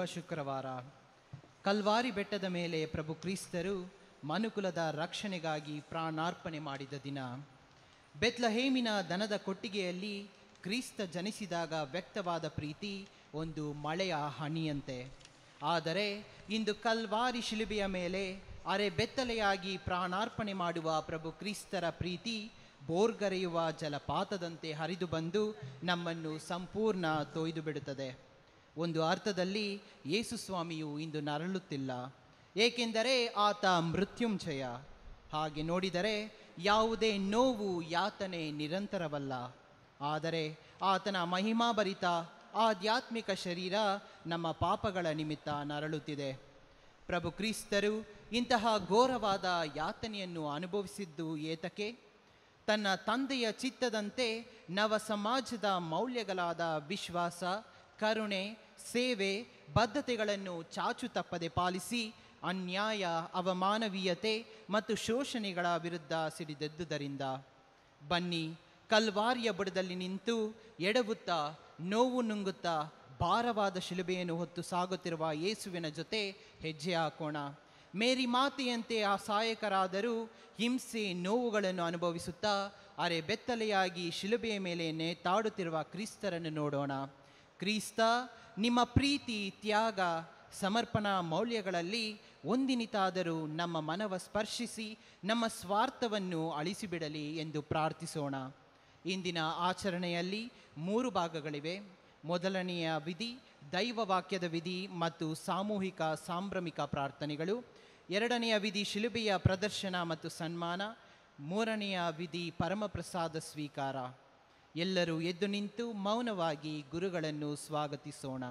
ಶುಕ್ರವಾರ ಕಲ್ವಾರಿ ಬೆಟ್ಟದ ಮೇಲೆ ಪ್ರಭು ಕ್ರಿಸ್ತರು ಮನುಕುಲದ ರಕ್ಷಣೆಗಾಗಿ ಪ್ರಾಣಾರ್ಪಣೆ ಮಾಡಿದ ದಿನ ಬೆತ್ಲಹೇಮಿನ ದನದ ಕೊಟ್ಟಿಗೆಯಲ್ಲಿ ಕ್ರಿಸ್ತ ಜನಿಸಿದಾಗ ವ್ಯಕ್ತವಾದ ಪ್ರೀತಿ ಒಂದು ಮಳೆಯ ಹನಿಯಂತೆ ಆದರೆ ಇಂದು ಕಲ್ವಾರಿ ಶಿಲುಬೆಯ ಮೇಲೆ ಅರೆ ಬೆತ್ತಲೆಯಾಗಿ ಪ್ರಾಣಾರ್ಪಣೆ ಮಾಡುವ ಪ್ರಭು ಕ್ರಿಸ್ತರ ಪ್ರೀತಿ ಬೋರ್ಗರೆಯುವ ಜಲಪಾತದಂತೆ ಹರಿದು ಬಂದು ನಮ್ಮನ್ನು ಸಂಪೂರ್ಣ ತೊಯ್ದು ಬಿಡುತ್ತದೆ ಒಂದು ಅರ್ಥದಲ್ಲಿ ಯೇಸು ಸ್ವಾಮಿಯು ಇಂದು ನರಳುತ್ತಿಲ್ಲ ಏಕೆಂದರೆ ಆತ ಮೃತ್ಯುಂಜಯ ಹಾಗೆ ನೋಡಿದರೆ ಯಾವುದೇ ನೋವು ಯಾತನೆ ನಿರಂತರವಲ್ಲ ಆದರೆ ಆತನ ಮಹಿಮಾಭರಿತ ಆಧ್ಯಾತ್ಮಿಕ ಶರೀರ ನಮ್ಮ ಪಾಪಗಳ ನಿಮಿತ್ತ ನರಳುತ್ತಿದೆ ಪ್ರಭು ಕ್ರಿಸ್ತರು ಇಂತಹ ಘೋರವಾದ ಯಾತನೆಯನ್ನು ಅನುಭವಿಸಿದ್ದು ಏತಕ್ಕೆ ತನ್ನ ತಂದೆಯ ಚಿತ್ತದಂತೆ ನವ ಸಮಾಜದ ಮೌಲ್ಯಗಳಾದ ವಿಶ್ವಾಸ ಕರುಣೆ ಸೇವೆ ಬದ್ಧತೆಗಳನ್ನು ಚಾಚು ತಪ್ಪದೆ ಪಾಲಿಸಿ ಅನ್ಯಾಯ ಅವಮಾನವೀಯತೆ ಮತ್ತು ಶೋಷಣೆಗಳ ವಿರುದ್ಧ ಸಿಡಿದೆದ್ದುದರಿಂದ ಬನ್ನಿ ಕಲ್ವಾರಿಯ ಬುಡದಲ್ಲಿ ನಿಂತು ಎಡವುತ್ತಾ ನೋವು ನುಂಗುತ್ತಾ ಭಾರವಾದ ಶಿಲುಬೆಯನ್ನು ಹೊತ್ತು ಸಾಗುತ್ತಿರುವ ಯೇಸುವಿನ ಜೊತೆ ಹೆಜ್ಜೆ ಹಾಕೋಣ ಮೇರಿ ಮಾತೆಯಂತೆ ಆ ಸಹಾಯಕರಾದರೂ ಹಿಂಸೆ ನೋವುಗಳನ್ನು ಅನುಭವಿಸುತ್ತಾ ಅರೆ ಬೆತ್ತಲೆಯಾಗಿ ಶಿಲುಬೆಯ ಮೇಲೆ ನೇತಾಡುತ್ತಿರುವ ಕ್ರಿಸ್ತರನ್ನು ನೋಡೋಣ ಕ್ರಿಸ್ತ ನಿಮ್ಮ ಪ್ರೀತಿ ತ್ಯಾಗ ಸಮರ್ಪಣಾ ಮೌಲ್ಯಗಳಲ್ಲಿ ಒಂದಿನಿತಾದರೂ ನಮ್ಮ ಮನವ ಸ್ಪರ್ಶಿಸಿ ನಮ್ಮ ಸ್ವಾರ್ಥವನ್ನು ಅಳಿಸಿಬಿಡಲಿ ಎಂದು ಪ್ರಾರ್ಥಿಸೋಣ ಇಂದಿನ ಆಚರಣೆಯಲ್ಲಿ ಮೂರು ಭಾಗಗಳಿವೆ ಮೊದಲನೆಯ ವಿಧಿ ದೈವ ವಾಕ್ಯದ ವಿಧಿ ಮತ್ತು ಸಾಮೂಹಿಕ ಸಾಂಭ್ರಮಿಕ ಪ್ರಾರ್ಥನೆಗಳು ಎರಡನೆಯ ವಿಧಿ ಶಿಲುಬೆಯ ಪ್ರದರ್ಶನ ಮತ್ತು ಸನ್ಮಾನ ಮೂರನೆಯ ವಿಧಿ ಪರಮಪ್ರಸಾದ ಸ್ವೀಕಾರ ಎಲ್ಲರೂ ಎದ್ದು ನಿಂತು ಮೌನವಾಗಿ ಗುರುಗಳನ್ನು ಸ್ವಾಗತಿಸೋಣ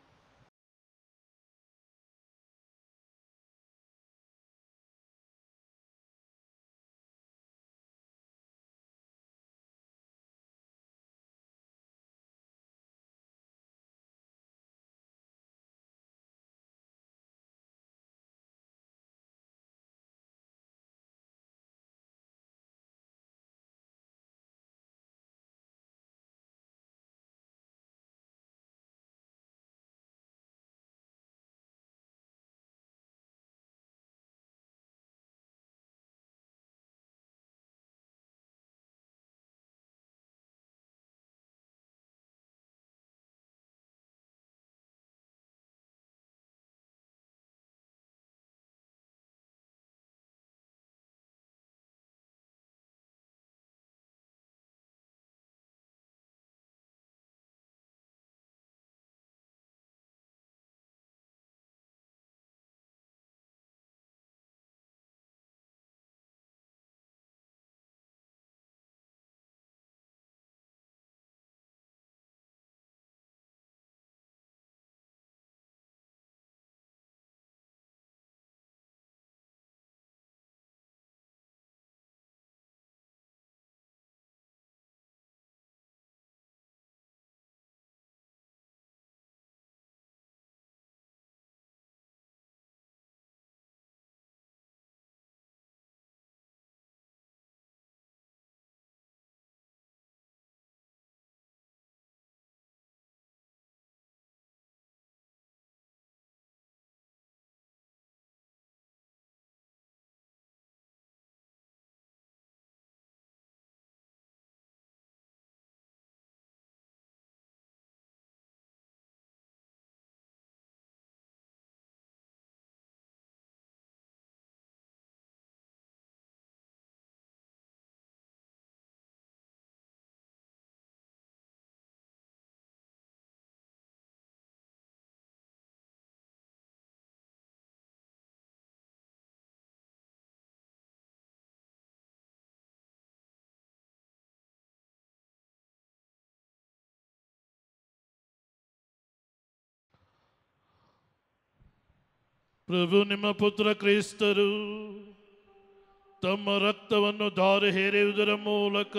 ಪ್ರಭು ನಿಮ್ಮ ಪುತ್ರ ಕ್ರೈಸ್ತರು ತಮ್ಮ ರಕ್ತವನ್ನು ಧಾರೆ ಹೇರುವುದರ ಮೂಲಕ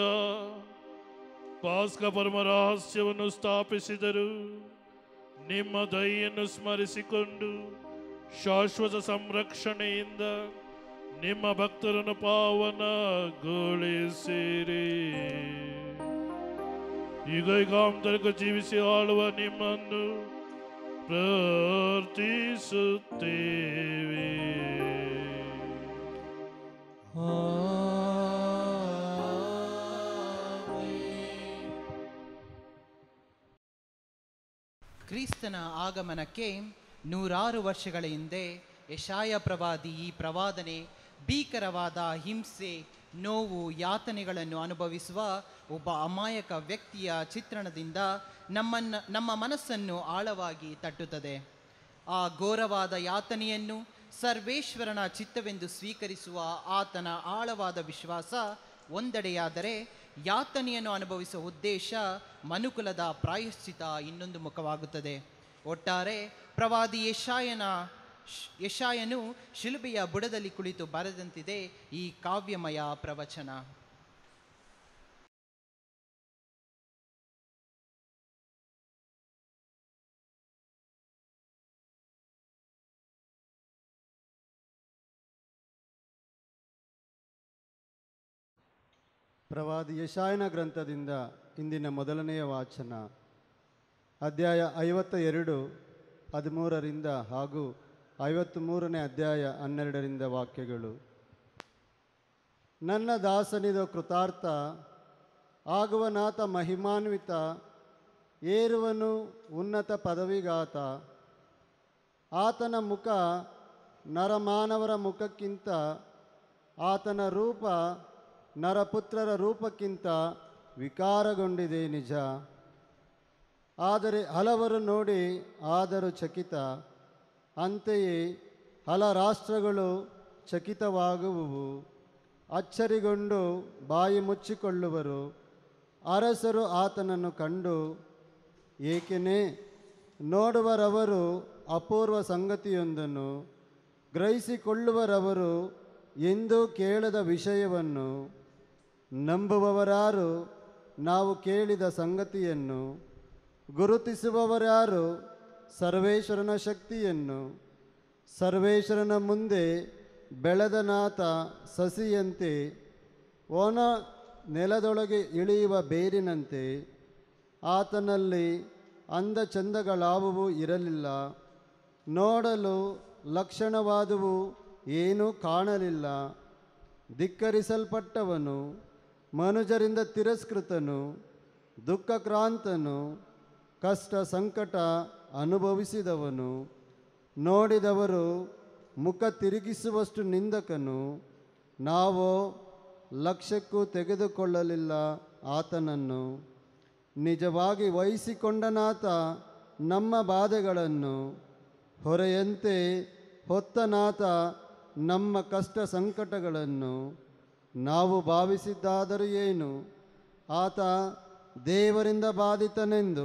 ಪಾಸ್ಕ ಪರಮ ರಹಸ್ಯವನ್ನು ಸ್ಥಾಪಿಸಿದರು ನಿಮ್ಮ ದಯೆಯನ್ನು ಸ್ಮರಿಸಿಕೊಂಡು ಶಾಶ್ವತ ಸಂರಕ್ಷಣೆಯಿಂದ ನಿಮ್ಮ ಭಕ್ತರನ್ನು ಪಾವನಗೊಳಿಸಿರಿ ಈಗ ಈಗಾಂತರಿಕ ಜೀವಿಸಿ ಆಳುವ ನಿಮ್ಮನ್ನು ಪ್ರಾರ್ಥಿಸುತ್ತೇವೆ ಕ್ರಿಸ್ತನ ಆಗಮನಕ್ಕೆ ನೂರಾರು ವರ್ಷಗಳ ಹಿಂದೆ ಯಶಾಯ ಪ್ರವಾದಿ ಈ ಪ್ರವಾದನೆ ಭೀಕರವಾದ ಹಿಂಸೆ ನೋವು ಯಾತನೆಗಳನ್ನು ಅನುಭವಿಸುವ ಒಬ್ಬ ಅಮಾಯಕ ವ್ಯಕ್ತಿಯ ಚಿತ್ರಣದಿಂದ ನಮ್ಮನ್ನ ನಮ್ಮ ಮನಸ್ಸನ್ನು ಆಳವಾಗಿ ತಟ್ಟುತ್ತದೆ ಆ ಘೋರವಾದ ಯಾತನೆಯನ್ನು ಸರ್ವೇಶ್ವರನ ಚಿತ್ತವೆಂದು ಸ್ವೀಕರಿಸುವ ಆತನ ಆಳವಾದ ವಿಶ್ವಾಸ ಒಂದೆಡೆಯಾದರೆ ಯಾತನೆಯನ್ನು ಅನುಭವಿಸುವ ಉದ್ದೇಶ ಮನುಕುಲದ ಪ್ರಾಯಶ್ಚಿತ ಇನ್ನೊಂದು ಮುಖವಾಗುತ್ತದೆ ಒಟ್ಟಾರೆ ಪ್ರವಾದಿ ಯಶಾಯನ ಶ್- ಯಶಾಯನು ಶಿಲುಬೆಯ ಬುಡದಲ್ಲಿ ಕುಳಿತು ಬರೆದಂತಿದೆ ಈ ಕಾವ್ಯಮಯ ಪ್ರವಚನ ಪ್ರವಾದಿ ಯಶಾಯನ ಗ್ರಂಥದಿಂದ ಇಂದಿನ ಮೊದಲನೆಯ ವಾಚನ ಅಧ್ಯಾಯ ಐವತ್ತ ಎರಡು ಹದಿಮೂರರಿಂದ ಹಾಗೂ ಐವತ್ತ್ಮೂರನೇ ಅಧ್ಯಾಯ ಹನ್ನೆರಡರಿಂದ ವಾಕ್ಯಗಳು ನನ್ನ ದಾಸನಿದು ಕೃತಾರ್ಥ ಆಗುವನಾಥ ಮಹಿಮಾನ್ವಿತ ಏರುವನು ಉನ್ನತ ಪದವಿಗಾತ ಆತನ ಮುಖ ನರಮಾನವರ ಮುಖಕ್ಕಿಂತ ಆತನ ರೂಪ ನರಪುತ್ರರ ರೂಪಕ್ಕಿಂತ ವಿಕಾರಗೊಂಡಿದೆ ನಿಜ ಆದರೆ ಹಲವರು ನೋಡಿ ಆದರೂ ಚಕಿತ ಅಂತೆಯೇ ಹಲ ರಾಷ್ಟ್ರಗಳು ಚಕಿತವಾಗುವುವು ಅಚ್ಚರಿಗೊಂಡು ಬಾಯಿ ಮುಚ್ಚಿಕೊಳ್ಳುವರು ಅರಸರು ಆತನನ್ನು ಕಂಡು ಏಕೆನೇ ನೋಡುವರವರು ಅಪೂರ್ವ ಸಂಗತಿಯೊಂದನ್ನು ಗ್ರಹಿಸಿಕೊಳ್ಳುವರವರು ಎಂದೂ ಕೇಳದ ವಿಷಯವನ್ನು ನಂಬುವವರಾರು ನಾವು ಕೇಳಿದ ಸಂಗತಿಯನ್ನು ಗುರುತಿಸುವವರ್ಯಾರು ಸರ್ವೇಶ್ವರನ ಶಕ್ತಿಯನ್ನು ಸರ್ವೇಶ್ವರನ ಮುಂದೆ ಬೆಳೆದನಾಥ ಸಸಿಯಂತೆ ಒಣ ನೆಲದೊಳಗೆ ಇಳಿಯುವ ಬೇರಿನಂತೆ ಆತನಲ್ಲಿ ಅಂದ ಚಂದಗಳಾವುವು ಇರಲಿಲ್ಲ ನೋಡಲು ಲಕ್ಷಣವಾದುವು ಏನೂ ಕಾಣಲಿಲ್ಲ ಧಿಕ್ಕರಿಸಲ್ಪಟ್ಟವನು ಮನುಜರಿಂದ ತಿರಸ್ಕೃತನು ದುಃಖಕ್ರಾಂತನು ಕಷ್ಟ ಸಂಕಟ ಅನುಭವಿಸಿದವನು ನೋಡಿದವರು ಮುಖ ತಿರುಗಿಸುವಷ್ಟು ನಿಂದಕನು ನಾವು ಲಕ್ಷ್ಯಕ್ಕೂ ತೆಗೆದುಕೊಳ್ಳಲಿಲ್ಲ ಆತನನ್ನು ನಿಜವಾಗಿ ವಹಿಸಿಕೊಂಡನಾತ ನಮ್ಮ ಬಾಧೆಗಳನ್ನು ಹೊರೆಯಂತೆ ಹೊತ್ತನಾತ ನಮ್ಮ ಕಷ್ಟ ಸಂಕಟಗಳನ್ನು ನಾವು ಭಾವಿಸಿದ್ದಾದರೂ ಏನು ಆತ ದೇವರಿಂದ ಬಾಧಿತನೆಂದು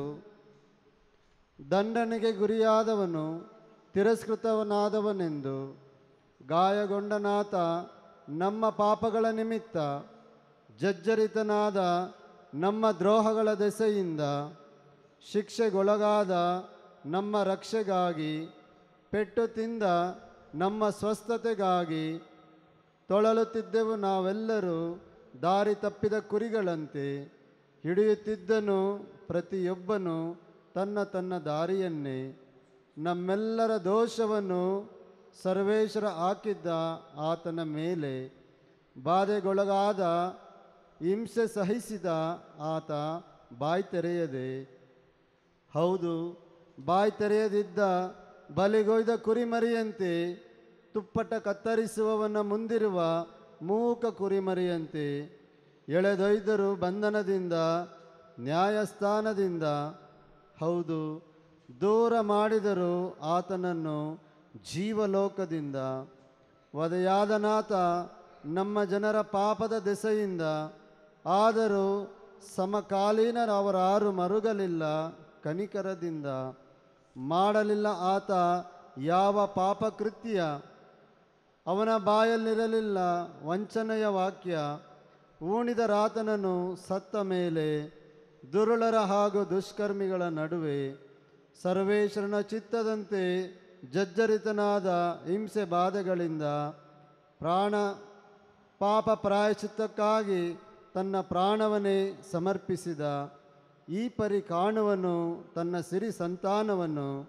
ದಂಡನೆಗೆ ಗುರಿಯಾದವನು ತಿರಸ್ಕೃತವನಾದವನೆಂದು ಗಾಯಗೊಂಡನಾತ ನಮ್ಮ ಪಾಪಗಳ ನಿಮಿತ್ತ ಜಜ್ಜರಿತನಾದ ನಮ್ಮ ದ್ರೋಹಗಳ ದೆಸೆಯಿಂದ ಶಿಕ್ಷೆಗೊಳಗಾದ ನಮ್ಮ ರಕ್ಷೆಗಾಗಿ ಪೆಟ್ಟು ತಿಂದ ನಮ್ಮ ಸ್ವಸ್ಥತೆಗಾಗಿ ತೊಳಲುತ್ತಿದ್ದೆವು ನಾವೆಲ್ಲರೂ ದಾರಿ ತಪ್ಪಿದ ಕುರಿಗಳಂತೆ ಹಿಡಿಯುತ್ತಿದ್ದನು ಪ್ರತಿಯೊಬ್ಬನು ತನ್ನ ತನ್ನ ದಾರಿಯನ್ನೇ ನಮ್ಮೆಲ್ಲರ ದೋಷವನ್ನು ಸರ್ವೇಶ್ವರ ಹಾಕಿದ್ದ ಆತನ ಮೇಲೆ ಬಾಧೆಗೊಳಗಾದ ಹಿಂಸೆ ಸಹಿಸಿದ ಆತ ಬಾಯಿ ತೆರೆಯದೆ ಹೌದು ಬಾಯಿ ತೆರೆಯದಿದ್ದ ಬಲಿಗೊಯ್ದ ಕುರಿಮರಿಯಂತೆ ತುಪ್ಪಟ ಕತ್ತರಿಸುವವನ ಮುಂದಿರುವ ಮೂಕ ಕುರಿಮರಿಯಂತೆ ಎಳೆದೊಯ್ದರು ಬಂಧನದಿಂದ ನ್ಯಾಯಸ್ಥಾನದಿಂದ ಹೌದು ದೂರ ಮಾಡಿದರು ಆತನನ್ನು ಜೀವಲೋಕದಿಂದ ವಧೆಯಾದನಾಥ ನಮ್ಮ ಜನರ ಪಾಪದ ದೆಸೆಯಿಂದ ಆದರೂ ಸಮಕಾಲೀನರವರಾರು ಮರುಗಲಿಲ್ಲ ಕನಿಕರದಿಂದ ಮಾಡಲಿಲ್ಲ ಆತ ಯಾವ ಪಾಪಕೃತ್ಯ ಅವನ ಬಾಯಲ್ಲಿರಲಿಲ್ಲ ವಂಚನೆಯ ವಾಕ್ಯ ಊಣಿದರಾತನನು ಸತ್ತ ಮೇಲೆ ದುರುಳರ ಹಾಗೂ ದುಷ್ಕರ್ಮಿಗಳ ನಡುವೆ ಸರ್ವೇಶ್ವರನ ಚಿತ್ತದಂತೆ ಜಜ್ಜರಿತನಾದ ಹಿಂಸೆ ಬಾಧೆಗಳಿಂದ ಪ್ರಾಣ ಪಾಪ ಪ್ರಾಯಶ್ಚಿತ್ತಕ್ಕಾಗಿ ತನ್ನ ಪ್ರಾಣವನ್ನೇ ಸಮರ್ಪಿಸಿದ ಈ ಪರಿ ಕಾಣುವನು ತನ್ನ ಸಿರಿ ಸಂತಾನವನ್ನು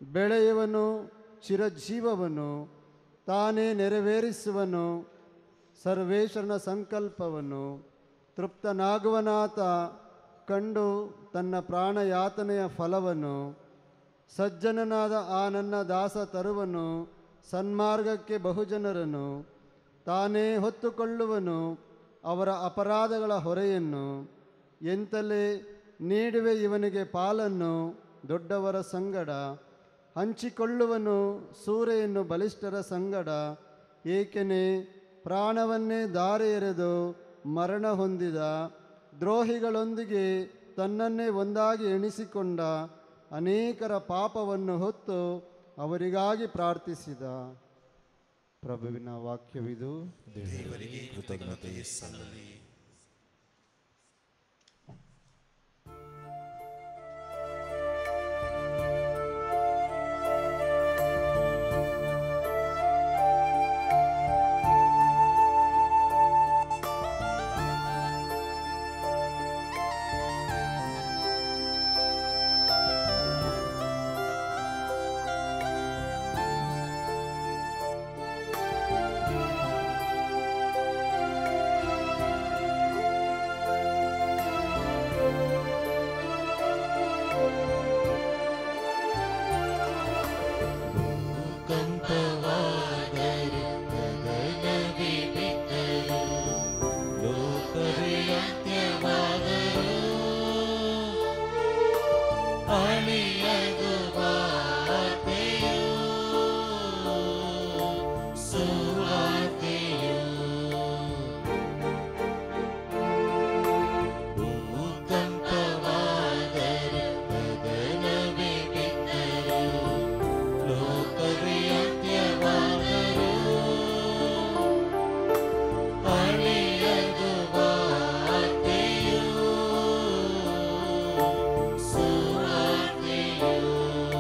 ಬೆಳೆಯುವನು ಚಿರಜೀವವನು ತಾನೇ ನೆರವೇರಿಸುವನು ಸರ್ವೇಶ್ವರನ ಸಂಕಲ್ಪವನ್ನು ತೃಪ್ತನಾಗುವನಾತ ಕಂಡು ತನ್ನ ಪ್ರಾಣಯಾತನೆಯ ಫಲವನ್ನು ಸಜ್ಜನನಾದ ಆ ನನ್ನ ದಾಸ ತರುವನು ಸನ್ಮಾರ್ಗಕ್ಕೆ ಬಹುಜನರನ್ನು ತಾನೇ ಹೊತ್ತುಕೊಳ್ಳುವನು ಅವರ ಅಪರಾಧಗಳ ಹೊರೆಯನ್ನು ಎಂತಲೇ ನೀಡುವೆ ಇವನಿಗೆ ಪಾಲನ್ನು ದೊಡ್ಡವರ ಸಂಗಡ ಹಂಚಿಕೊಳ್ಳುವನು ಸೂರೆಯನ್ನು ಬಲಿಷ್ಠರ ಸಂಗಡ ಏಕೆನೆ ಪ್ರಾಣವನ್ನೇ ದಾರಿ ಎರೆದು ಮರಣ ಹೊಂದಿದ ದ್ರೋಹಿಗಳೊಂದಿಗೆ ತನ್ನನ್ನೇ ಒಂದಾಗಿ ಎಣಿಸಿಕೊಂಡ ಅನೇಕರ ಪಾಪವನ್ನು ಹೊತ್ತು ಅವರಿಗಾಗಿ ಪ್ರಾರ್ಥಿಸಿದ ಪ್ರಭುವಿನ ವಾಕ್ಯವಿದು ದೇವರಿಗೆ ಕೃತಜ್ಞತೆ ಸಲ್ಲಲಿ ಕಂಪವಾದರೆ ಗಗನವೇ ಬಿದ್ದರು ಲೋಕವೇ ಅಂತ್ಯವಾದರು ಅಳಿಯದು ವಾರ್ತೆಯು ಸುವಾರ್ತೆಯು ಭೂಕಂಪವಾದರೆ ಗಗನವೇ ಬಿದ್ದರು ಲೋಕವೇ ಅಂತ್ಯವಾದರು ಅಳಿಯದು ವಾರ್ತೆಯು ಸುವಾರ್ತೆಯು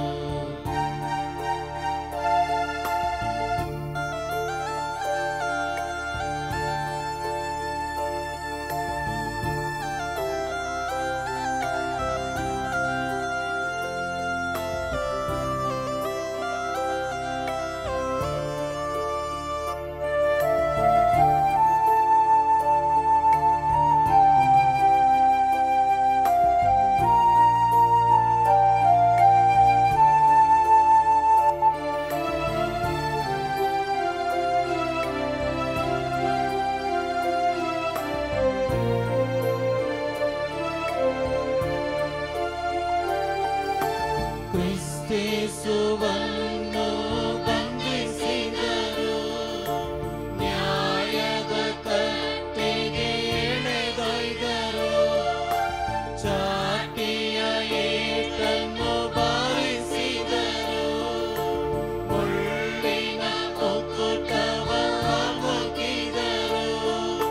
ಕ್ರಿಸ್ತೇಸುವನ್ನು ಬಂಧಿಸಿದರು ನ್ಯಾಯದ ಕಟ್ಟಿಗೆ ಎಳೆದೊಯ್ದರು ಚಾಟಿಯ ಏಟನ್ನು ಬಾರಿಸಿದರು ಮುಳ್ಳಿನ ಮುಕುಟವ ಮುಗಿದರು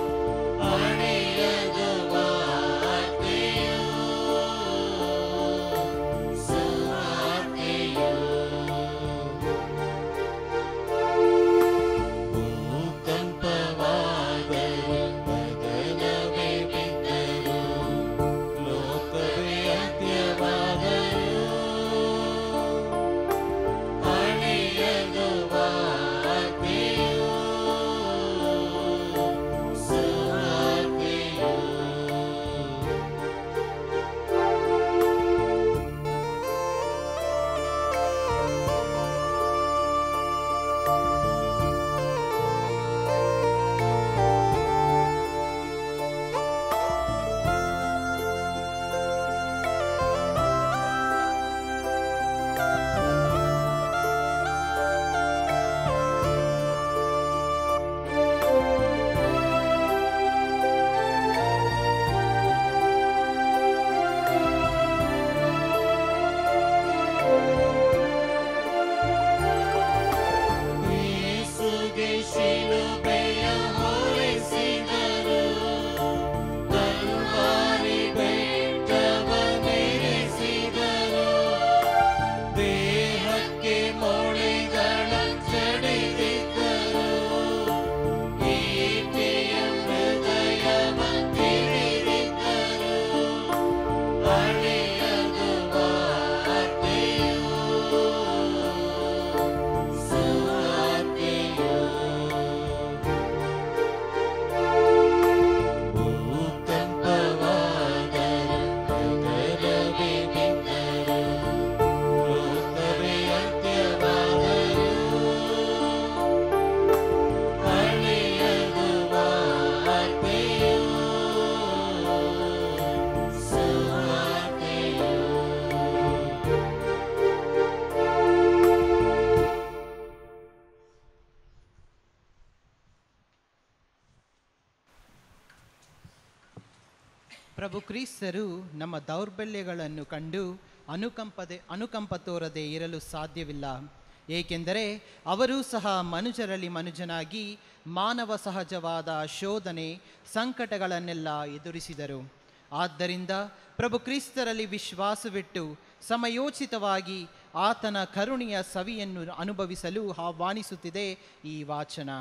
ಅಣಿಯದ ವಾರ್ತೆಯು ಸುವಾರ್ತೆಯು ಪ್ರಭು ಕ್ರಿಸ್ತರು ನಮ್ಮ ದೌರ್ಬಲ್ಯಗಳನ್ನು ಕಂಡು ಅನುಕಂಪದೆ ಅನುಕಂಪ ತೋರದೆ ಇರಲು ಸಾಧ್ಯವಿಲ್ಲ ಏಕೆಂದರೆ ಅವರೂ ಸಹ ಮನುಜರಲ್ಲಿ ಮನುಜನಾಗಿ ಮಾನವ ಸಹಜವಾದ ಶೋಧನೆ ಸಂಕಟಗಳನ್ನೆಲ್ಲ ಎದುರಿಸಿದರು ಆದ್ದರಿಂದ ಪ್ರಭು ಕ್ರಿಸ್ತರಲ್ಲಿ ವಿಶ್ವಾಸವಿಟ್ಟು ಸಮಯೋಚಿತವಾಗಿ ಆತನ ಕರುಣೆಯ ಸವಿಯನ್ನು ಅನುಭವಿಸಲು ಆಹ್ವಾನಿಸುತ್ತಿದೆ ಈ ವಾಚನ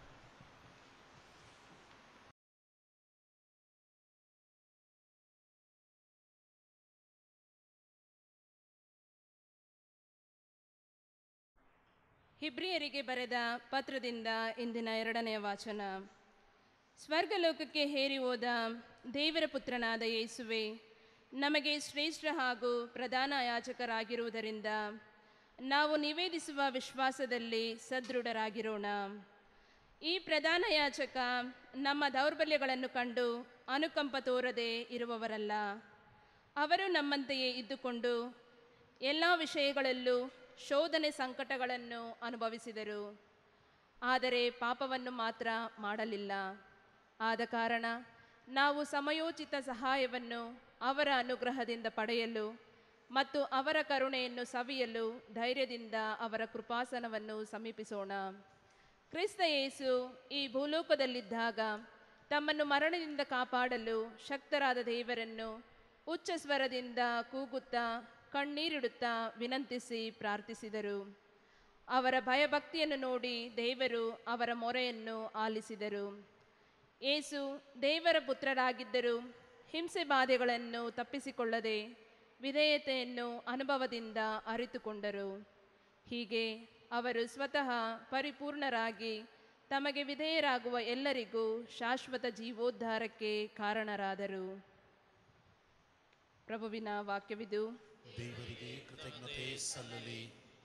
ಹಿಬ್ರಿಯರಿಗೆ ಬರೆದ ಪತ್ರದಿಂದ ಇಂದಿನ ಎರಡನೆಯ ವಾಚನ ಸ್ವರ್ಗಲೋಕಕ್ಕೆ ಹೇರಿ ಹೋದ ದೇವರ ಪುತ್ರನಾದ ಯೇಸುವೆ ನಮಗೆ ಶ್ರೇಷ್ಠ ಹಾಗೂ ಪ್ರಧಾನ ಯಾಚಕರಾಗಿರುವುದರಿಂದ ನಾವು ನಿವೇದಿಸುವ ವಿಶ್ವಾಸದಲ್ಲಿ ಸದೃಢರಾಗಿರೋಣ ಈ ಪ್ರಧಾನ ಯಾಚಕ ನಮ್ಮ ದೌರ್ಬಲ್ಯಗಳನ್ನು ಕಂಡು ಅನುಕಂಪ ತೋರದೆ ಇರುವವರಲ್ಲ ಅವರು ನಮ್ಮಂತೆಯೇ ಇದ್ದುಕೊಂಡು ಎಲ್ಲ ವಿಷಯಗಳಲ್ಲೂ ಶೋಧನೆ ಸಂಕಟಗಳನ್ನು ಅನುಭವಿಸಿದರು ಆದರೆ ಪಾಪವನ್ನು ಮಾತ್ರ ಮಾಡಲಿಲ್ಲ ಆದ ಕಾರಣ ನಾವು ಸಮಯೋಚಿತ ಸಹಾಯವನ್ನು ಅವರ ಅನುಗ್ರಹದಿಂದ ಪಡೆಯಲು ಮತ್ತು ಅವರ ಕರುಣೆಯನ್ನು ಸವಿಯಲು ಧೈರ್ಯದಿಂದ ಅವರ ಕೃಪಾಸನವನ್ನು ಸಮೀಪಿಸೋಣ ಕ್ರಿಸ್ತ ಯೇಸು ಈ ಭೂಲೋಕದಲ್ಲಿದ್ದಾಗ ತಮ್ಮನ್ನು ಮರಣದಿಂದ ಕಾಪಾಡಲು ಶಕ್ತರಾದ ದೇವರನ್ನು ಉಚ್ಚ ಸ್ವರದಿಂದ ಕೂಗುತ್ತಾ ಕಣ್ಣೀರಿಡುತ್ತಾ ವಿನಂತಿಸಿ ಪ್ರಾರ್ಥಿಸಿದರು ಅವರ ಭಯಭಕ್ತಿಯನ್ನು ನೋಡಿ ದೇವರು ಅವರ ಮೊರೆಯನ್ನು ಆಲಿಸಿದರು ಏಸು ದೇವರ ಪುತ್ರರಾಗಿದ್ದರೂ ಹಿಂಸೆ ಬಾಧೆಗಳನ್ನು ತಪ್ಪಿಸಿಕೊಳ್ಳದೆ ವಿಧೇಯತೆಯನ್ನು ಅನುಭವದಿಂದ ಅರಿತುಕೊಂಡರು ಹೀಗೆ ಅವರು ಸ್ವತಃ ಪರಿಪೂರ್ಣರಾಗಿ ತಮಗೆ ವಿಧೇಯರಾಗುವ ಎಲ್ಲರಿಗೂ ಶಾಶ್ವತ ಜೀವೋದ್ಧಾರಕ್ಕೆ ಕಾರಣರಾದರು ಪ್ರಭುವಿನ ವಾಕ್ಯವಿದು ದೇವರಿಗೆ ಕೃತಜ್ಞತೆ ಸಲ್ಲಲಿ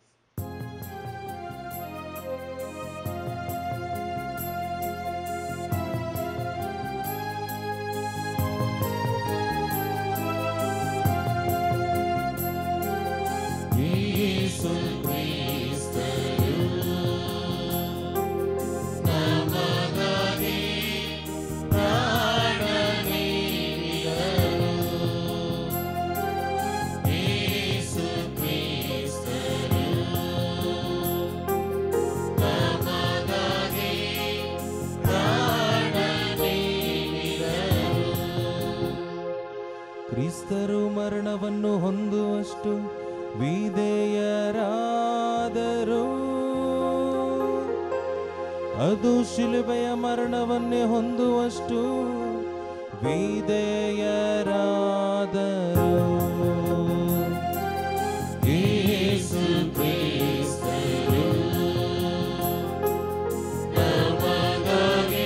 ಯೇಸು ಕ್ರಿಸ್ತರು ನಮಗಾಗಿ ಪ್ರಾಣ ನೀಡಿದರು. ಯೇಸು ಕ್ರಿಸ್ತರು ನಮಗಾಗಿ ಪ್ರಾಣ ನೀಡಿದರು. ಕ್ರಿಸ್ತರು ಮರಣವನ್ನು ಹೊಂದುವಷ್ಟು ವಿಧೇಯರಾದರು ಅದು ಶಿಲುಬೆಯ ಮರಣವನ್ನೇ ಹೊಂದುವಷ್ಟು ವಿಧೇಯರಾದರು ಯೇಸು ಕ್ರಿಸ್ತರು ನಮಗಾಗಿ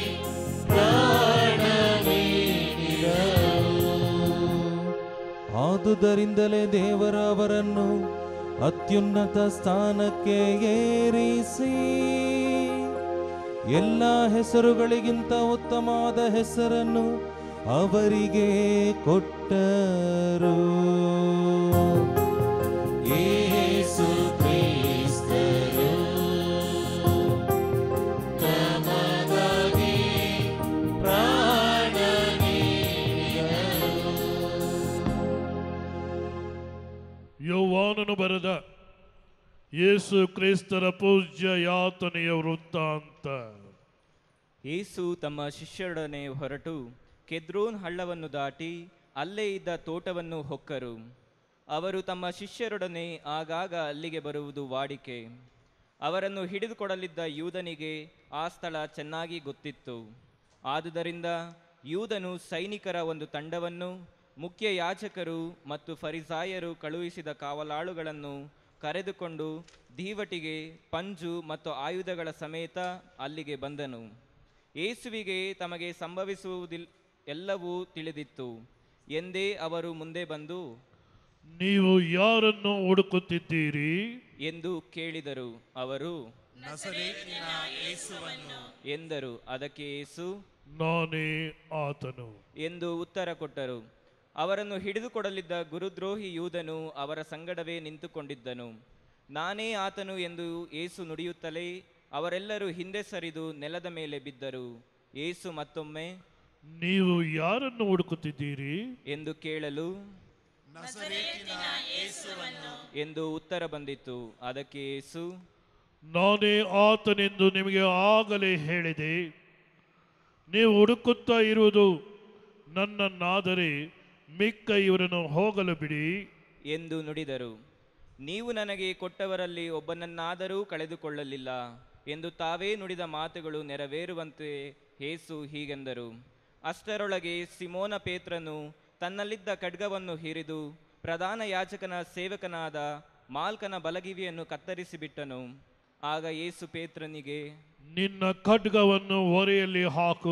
ಪ್ರಾಣ ನೀಡಿದರು. ಆದುದರಿಂದಲೇ ದೇವರ ಅವರನ್ನು ಅತ್ಯುನ್ನತ ಸ್ಥಾನಕ್ಕೆ ಏರಿಸಿ ಎಲ್ಲ ಹೆಸರುಗಳಿಗಿಂತ ಉತ್ತಮವಾದ ಹೆಸರನ್ನು ಅವರಿಗೆ ಕೊಟ್ಟರು ಯೇಸು ಕ್ರಿಸ್ತರು ನಮಗಾಗಿ ಪ್ರಾಣ ನೀಡಿದರು. ಯೌವಾನನು ಬರೆದ ಯೇಸು ಕ್ರಿಸ್ತರ ಪೂಜ್ಯ ಯಾತನೆಯ ವೃತ್ತಾಂತ ಯೇಸು ತಮ್ಮ ಶಿಷ್ಯರೊಡನೆ ಹೊರಟು ಕೆದ್ರೋನ್ ಹಳ್ಳವನ್ನು ದಾಟಿ ಅಲ್ಲೇ ಇದ್ದ ತೋಟವನ್ನು ಹೊಕ್ಕರು ಅವರು ತಮ್ಮ ಶಿಷ್ಯರೊಡನೆ ಆಗಾಗ ಅಲ್ಲಿಗೆ ಬರುವುದು ವಾಡಿಕೆ ಅವರನ್ನು ಹಿಡಿದುಕೊಡಲಿದ್ದ ಯೂದನಿಗೆ ಆ ಸ್ಥಳ ಚೆನ್ನಾಗಿ ಗೊತ್ತಿತ್ತು ಆದುದರಿಂದ ಯೂದನು ಸೈನಿಕರ ಒಂದು ತಂಡವನ್ನು ಮುಖ್ಯ ಯಾಜಕರು ಮತ್ತು ಫರಿಸಾಯರು ಕಳುಹಿಸಿದ ಕಾವಲಾಳುಗಳನ್ನು ಕರೆದುಕೊಂಡು ದೀವಟಿಗೆ ಪಂಜು ಮತ್ತು ಆಯುಧಗಳ ಸಮೇತ ಅಲ್ಲಿಗೆ ಬಂದನು ಯೇಸುವಿಗೆ ತಮಗೆ ಸಂಭವಿಸುವುದಿಲ್ ಎಲ್ಲವೂ ತಿಳಿದಿತ್ತು ಎಂದೇ ಅವರು ಮುಂದೆ ಬಂದು ನೀವು ಯಾರನ್ನು ಹುಡುಕುತ್ತಿದ್ದೀರಿ ಎಂದು ಕೇಳಿದರು ಅವರು ಎಂದರು ಅದಕ್ಕೆ ಯೇಸು ನಾನೇ ಆತನು ಎಂದು ಉತ್ತರ ಕೊಟ್ಟರು ಅವರನ್ನು ಹಿಡಿದುಕೊಡಲಿದ್ದ ಗುರುದ್ರೋಹಿ ಯೂದನು ಅವರ ಸಂಗಡವೇ ನಿಂತುಕೊಂಡಿದ್ದನು ನಾನೇ ಆತನು ಎಂದು ಏಸು ನುಡಿಯುತ್ತಲೇ ಅವರೆಲ್ಲರೂ ಹಿಂದೆ ಸರಿದು ನೆಲದ ಮೇಲೆ ಬಿದ್ದರು ಏಸು ಮತ್ತೊಮ್ಮೆ ನೀವು ಯಾರನ್ನು ಹುಡುಕುತ್ತಿದ್ದೀರಿ ಎಂದು ಕೇಳಲು ಎಂದು ಉತ್ತರ ಬಂದಿತ್ತು ಅದಕ್ಕೆ ಯೇಸು ನಾನೇ ಆತನೆಂದು ನಿಮಗೆ ಆಗಲೇ ಹೇಳಿದೆ ನೀವು ಹುಡುಕುತ್ತಾ ಇರುವುದು ನನ್ನನ್ನಾದರೆ ಮಿಕ್ಕ ಇವರನ್ನು ಹೋಗಲು ಬಿಡಿ ಎಂದು ನುಡಿದರು ನೀವು ನನಗೆ ಕೊಟ್ಟವರಲ್ಲಿ ಒಬ್ಬನನ್ನಾದರೂ ಕಳೆದುಕೊಳ್ಳಲಿಲ್ಲ ಎಂದು ತಾವೇ ನುಡಿದ ಮಾತುಗಳು ನೆರವೇರುವಂತೆ ಹೇಸು ಹೀಗೆಂದರು ಅಷ್ಟರೊಳಗೆ ಸಿಮೋನ ಪೇತ್ರನು ತನ್ನಲ್ಲಿದ್ದ ಖಡ್ಗವನ್ನು ಹಿರಿದು ಪ್ರಧಾನ ಯಾಜಕನ ಸೇವಕನಾದ ಮಾಲ್ಕನ ಬಲಗಿವಿಯನ್ನು ಕತ್ತರಿಸಿಬಿಟ್ಟನು ಆಗ ಯೇಸು ಪೇತ್ರನಿಗೆ ನಿನ್ನ ಖಡ್ಗವನ್ನು ಹೊರೆಯಲ್ಲಿ ಹಾಕು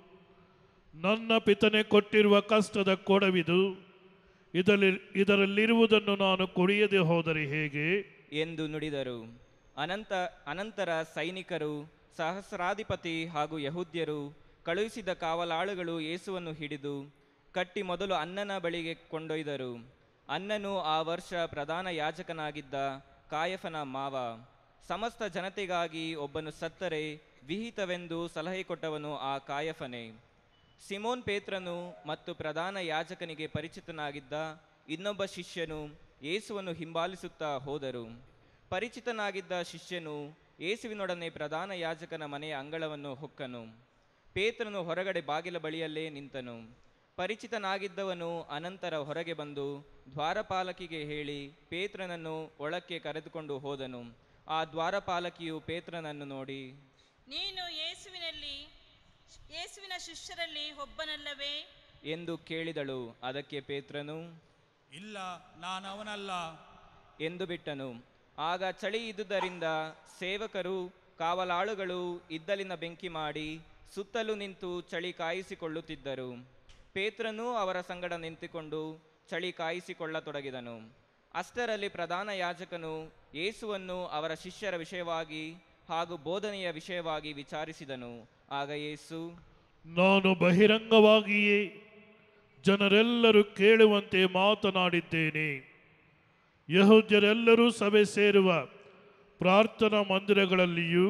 ನನ್ನ ಪಿತನೆ ಕೊಟ್ಟಿರುವ ಕಷ್ಟದ ಕೊಡವಿದು ಇದರಲ್ಲಿ ಇದರಲ್ಲಿರುವುದನ್ನು ನಾನು ಕುಡಿಯದೆ ಹೋದರೆ ಹೇಗೆ ಎಂದು ನುಡಿದರು ಅನಂತ ಅನಂತರ ಸೈನಿಕರು ಸಹಸ್ರಾಧಿಪತಿ ಹಾಗೂ ಯಹೂದ್ಯರು ಕಳುಹಿಸಿದ ಕಾವಲಾಳುಗಳು ಯೇಸುವನ್ನು ಹಿಡಿದು ಕಟ್ಟಿ ಮೊದಲು ಅನ್ನನ ಬಳಿಗೆ ಕೊಂಡೊಯ್ದರು ಅನ್ನನು ಆ ವರ್ಷ ಪ್ರಧಾನ ಯಾಜಕನಾಗಿದ್ದ ಕಾಯಫನ ಮಾವ ಸಮಸ್ತ ಜನತೆಗಾಗಿ ಒಬ್ಬನು ಸತ್ತರೆ ವಿಹಿತವೆಂದು ಸಲಹೆ ಕೊಟ್ಟವನು ಆ ಕಾಯಫನೇ ಸಿಮೋನ್ ಪೇತ್ರನು ಮತ್ತು ಪ್ರಧಾನ ಯಾಜಕನಿಗೆ ಪರಿಚಿತನಾಗಿದ್ದ ಇನ್ನೊಬ್ಬ ಶಿಷ್ಯನು ಯೇಸುವನ್ನು ಹಿಂಬಾಲಿಸುತ್ತಾ ಹೋದರು ಪರಿಚಿತನಾಗಿದ್ದ ಶಿಷ್ಯನು ಯೇಸುವಿನೊಡನೆ ಪ್ರಧಾನ ಯಾಜಕನ ಮನೆಯ ಅಂಗಳವನ್ನು ಹೊಕ್ಕನು ಪೇತ್ರನು ಹೊರಗಡೆ ಬಾಗಿಲ ಬಳಿಯಲ್ಲೇ ನಿಂತನು ಪರಿಚಿತನಾಗಿದ್ದವನು ಅನಂತರ ಹೊರಗೆ ಬಂದು ದ್ವಾರಪಾಲಕಿಗೆ ಹೇಳಿ ಪೇತ್ರನನ್ನು ಒಳಕ್ಕೆ ಕರೆದುಕೊಂಡು ಹೋದನು ಆ ದ್ವಾರಪಾಲಕಿಯು ಪೇತ್ರನನ್ನು ನೋಡಿ ನೀನು ಯೇಸುವಿನಲ್ಲಿ ಯೇಸುವಿನ ಶಿಷ್ಯರಲ್ಲಿ ಒಬ್ಬನಲ್ಲವೇ ಎಂದು ಕೇಳಿದಳು ಅದಕ್ಕೆ ಪೇತ್ರನು ಇಲ್ಲ ನಾನು ಅವನಲ್ಲ ಎಂದು ಬಿಟ್ಟನು ಆಗ ಚಳಿ ಇದ್ದುದರಿಂದ ಸೇವಕರು ಕಾವಲಾಳುಗಳು ಇದ್ದಲಿನ ಬೆಂಕಿ ಮಾಡಿ ಸುತ್ತಲೂ ನಿಂತು ಚಳಿ ಕಾಯಿಸಿಕೊಳ್ಳುತ್ತಿದ್ದರು ಪೇತ್ರನು ಅವರ ಸಂಗಡ ನಿಂತುಕೊಂಡು ಚಳಿ ಕಾಯಿಸಿಕೊಳ್ಳತೊಡಗಿದನು ಅಷ್ಟರಲ್ಲಿ ಪ್ರಧಾನ ಯಾಜಕನು ಯೇಸುವನ್ನು ಅವರ ಶಿಷ್ಯರ ವಿಷಯವಾಗಿ ಹಾಗೂ ಬೋಧನೆಯ ವಿಷಯವಾಗಿ ವಿಚಾರಿಸಿದನು ಆಗ ಯೇಸು ನಾನು ಬಹಿರಂಗವಾಗಿಯೇ ಜನರೆಲ್ಲರೂ ಕೇಳುವಂತೆ ಮಾತನಾಡಿದ್ದೇನೆ ಯಹೂದ್ಯರೆಲ್ಲರೂ ಸಭೆ ಸೇರುವ ಪ್ರಾರ್ಥನಾ ಮಂದಿರಗಳಲ್ಲಿಯೂ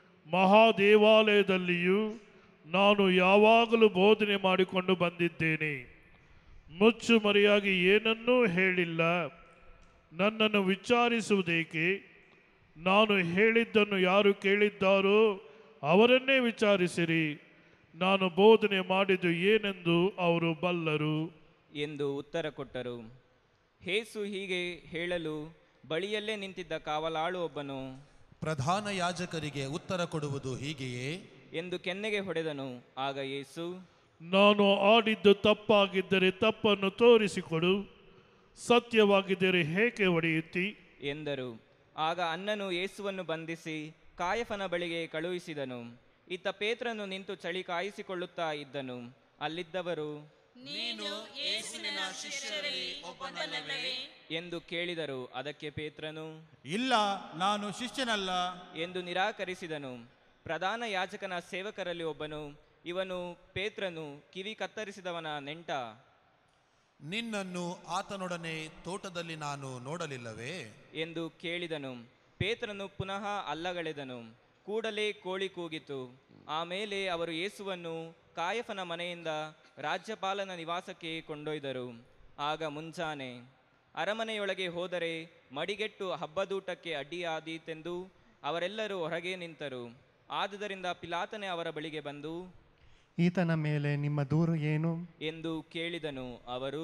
ಮಹಾದೇವಾಲಯದಲ್ಲಿಯೂ ನಾನು ಯಾವಾಗಲೂ ಬೋಧನೆ ಮಾಡಿಕೊಂಡು ಬಂದಿದ್ದೇನೆ ಮುಚ್ಚು ಮರೆಯಾಗಿ ಏನನ್ನೂ ಹೇಳಿಲ್ಲ ನನ್ನನ್ನು ವಿಚಾರಿಸುವುದೇಕೆ ನಾನು ಹೇಳಿದ್ದನ್ನು ಯಾರು ಕೇಳಿದ್ದಾರೋ ಅವರನ್ನೇ ವಿಚಾರಿಸಿರಿ ನಾನು ಬೋಧನೆ ಮಾಡಿದ್ದು ಏನೆಂದು ಅವರು ಬಲ್ಲರು ಎಂದು ಉತ್ತರ ಕೊಟ್ಟರು ಹೇಸು ಹೀಗೆ ಹೇಳಲು ಬಳಿಯಲ್ಲೇ ನಿಂತಿದ್ದ ಕಾವಲಾಳು ಒಬ್ಬನು ಪ್ರಧಾನ ಯಾಜಕರಿಗೆ ಉತ್ತರ ಕೊಡುವುದು ಹೀಗೆಯೇ ಎಂದು ಕೆನ್ನೆಗೆ ಹೊಡೆದನು ಆಗ ಯೇಸು ನಾನು ಆಡಿದ್ದು ತಪ್ಪಾಗಿದ್ದರೆ ತಪ್ಪನ್ನು ತೋರಿಸಿಕೊಡು ಸತ್ಯವಾಗಿದ್ದರೆ ಹೇಗೆ ಹೊಡೆಯುತ್ತಿ ಎಂದರು ಆಗ ಅನ್ನನು ಯೇಸುವನ್ನು ಬಂಧಿಸಿ ಕಾಯಫನ ಬಳಿಗೆ ಕಳುಹಿಸಿದನು ಇತ್ತ ಪೇತ್ರನು ನಿಂತು ಚಳಿ ಕಾಯಿಸಿಕೊಳ್ಳುತ್ತಾ ಇದ್ದನು ಅಲ್ಲಿದ್ದವರು ನೀನು ಯೇಸುವಿನ ಶಿಷ್ಯರಲ್ಲಿ ಒಬ್ಬನಲ್ಲವೇ ಎಂದು ಕೇಳಿದರು ಅದಕ್ಕೆ ಪೇತ್ರನು ಇಲ್ಲ ನಾನು ಶಿಷ್ಯನಲ್ಲ ಎಂದು ನಿರಾಕರಿಸಿದನು ಪ್ರಧಾನ ಯಾಜಕನ ಸೇವಕರಲ್ಲಿ ಒಬ್ಬನು ಇವನು ಪೇತ್ರನು ಕಿವಿ ಕತ್ತರಿಸಿದವನ ನೆಂಟ ನಿನ್ನನ್ನು ಆತನೊಡನೆ ತೋಟದಲ್ಲಿ ನಾನು ನೋಡಲಿಲ್ಲವೇ ಎಂದು ಕೇಳಿದನು ಪೇತ್ರನು ಪುನಃ ಅಲ್ಲಗಳೆದನು ಕೂಡಲೇ ಕೋಳಿ ಕೂಗಿತು ಆಮೇಲೆ ಅವರು ಯೇಸುವನ್ನು ಕಾಯಫನ ಮನೆಯಿಂದ ರಾಜ್ಯಪಾಲನ ನಿವಾಸಕ್ಕೆ ಕೊಂಡೊಯ್ದರು ಆಗ ಮುಂಜಾನೆ ಅರಮನೆಯೊಳಗೆ ಹೋದರೆ ಮಡಿಗೆಟ್ಟು ಹಬ್ಬದೂಟಕ್ಕೆ ಅಡ್ಡಿಯಾದೀತೆಂದು ಅವರೆಲ್ಲರೂ ಹೊರಗೆ ನಿಂತರು ಆದುದರಿಂದ ಪಿಲಾತನೆ ಅವರ ಬಳಿಗೆ ಬಂದು ಈತನ ಮೇಲೆ ನಿಮ್ಮ ದೂರು ಏನು ಎಂದು ಕೇಳಿದನು ಅವರು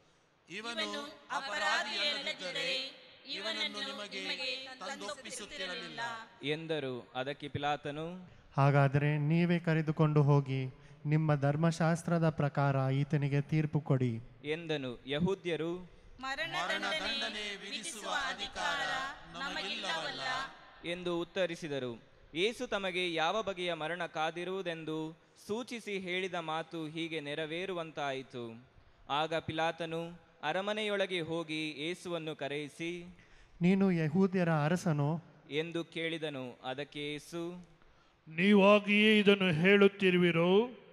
ಇವನು ಅಪರಾಧಿಯಲ್ಲದಿದ್ದರೆ ಇವನನ್ನು ನಿಮಗೆ ತಂದೊಪ್ಪಿಸುತ್ತಿರಲಿಲ್ಲ ಎಂದರು ಅದಕ್ಕೆ ಪಿಲಾತನು ಹಾಗಾದರೆ ನೀವೇ ಕರೆದುಕೊಂಡು ಹೋಗಿ ನಿಮ್ಮ ಧರ್ಮಶಾಸ್ತ್ರದ ಪ್ರಕಾರ ಈತನಿಗೆ ತೀರ್ಪು ಕೊಡಿ ಎಂದನು ಯಹೂದ್ಯರು ಮರಣದಂಡನೆ ವಿಧಿಸುವ ಅಧಿಕಾರ ನಮಗಿಲ್ಲವಲ್ಲ ಎಂದು ಉತ್ತರಿಸಿದರು ಯೇಸು ತಮಗೆ ಯಾವ ಬಗೆಯ ಮರಣ ಕಾದಿರುವುದೆಂದು ಸೂಚಿಸಿ ಹೇಳಿದ ಮಾತು ಹೀಗೆ ನೆರವೇರುವಂತಾಯಿತು ಆಗ ಪಿಲಾತನು ಅರಮನೆಯೊಳಗೆ ಹೋಗಿ ಯೇಸುವನ್ನು ಕರೆಯಿಸಿ ನೀನು ಯಹೂದ್ಯರ ಅರಸನೋ ಎಂದು ಕೇಳಿದನು ಅದಕ್ಕೆ ಯೇಸು ನೀವಾಗಿಯೇ ಇದನ್ನು ಹೇಳುತ್ತಿರುವಿರೋ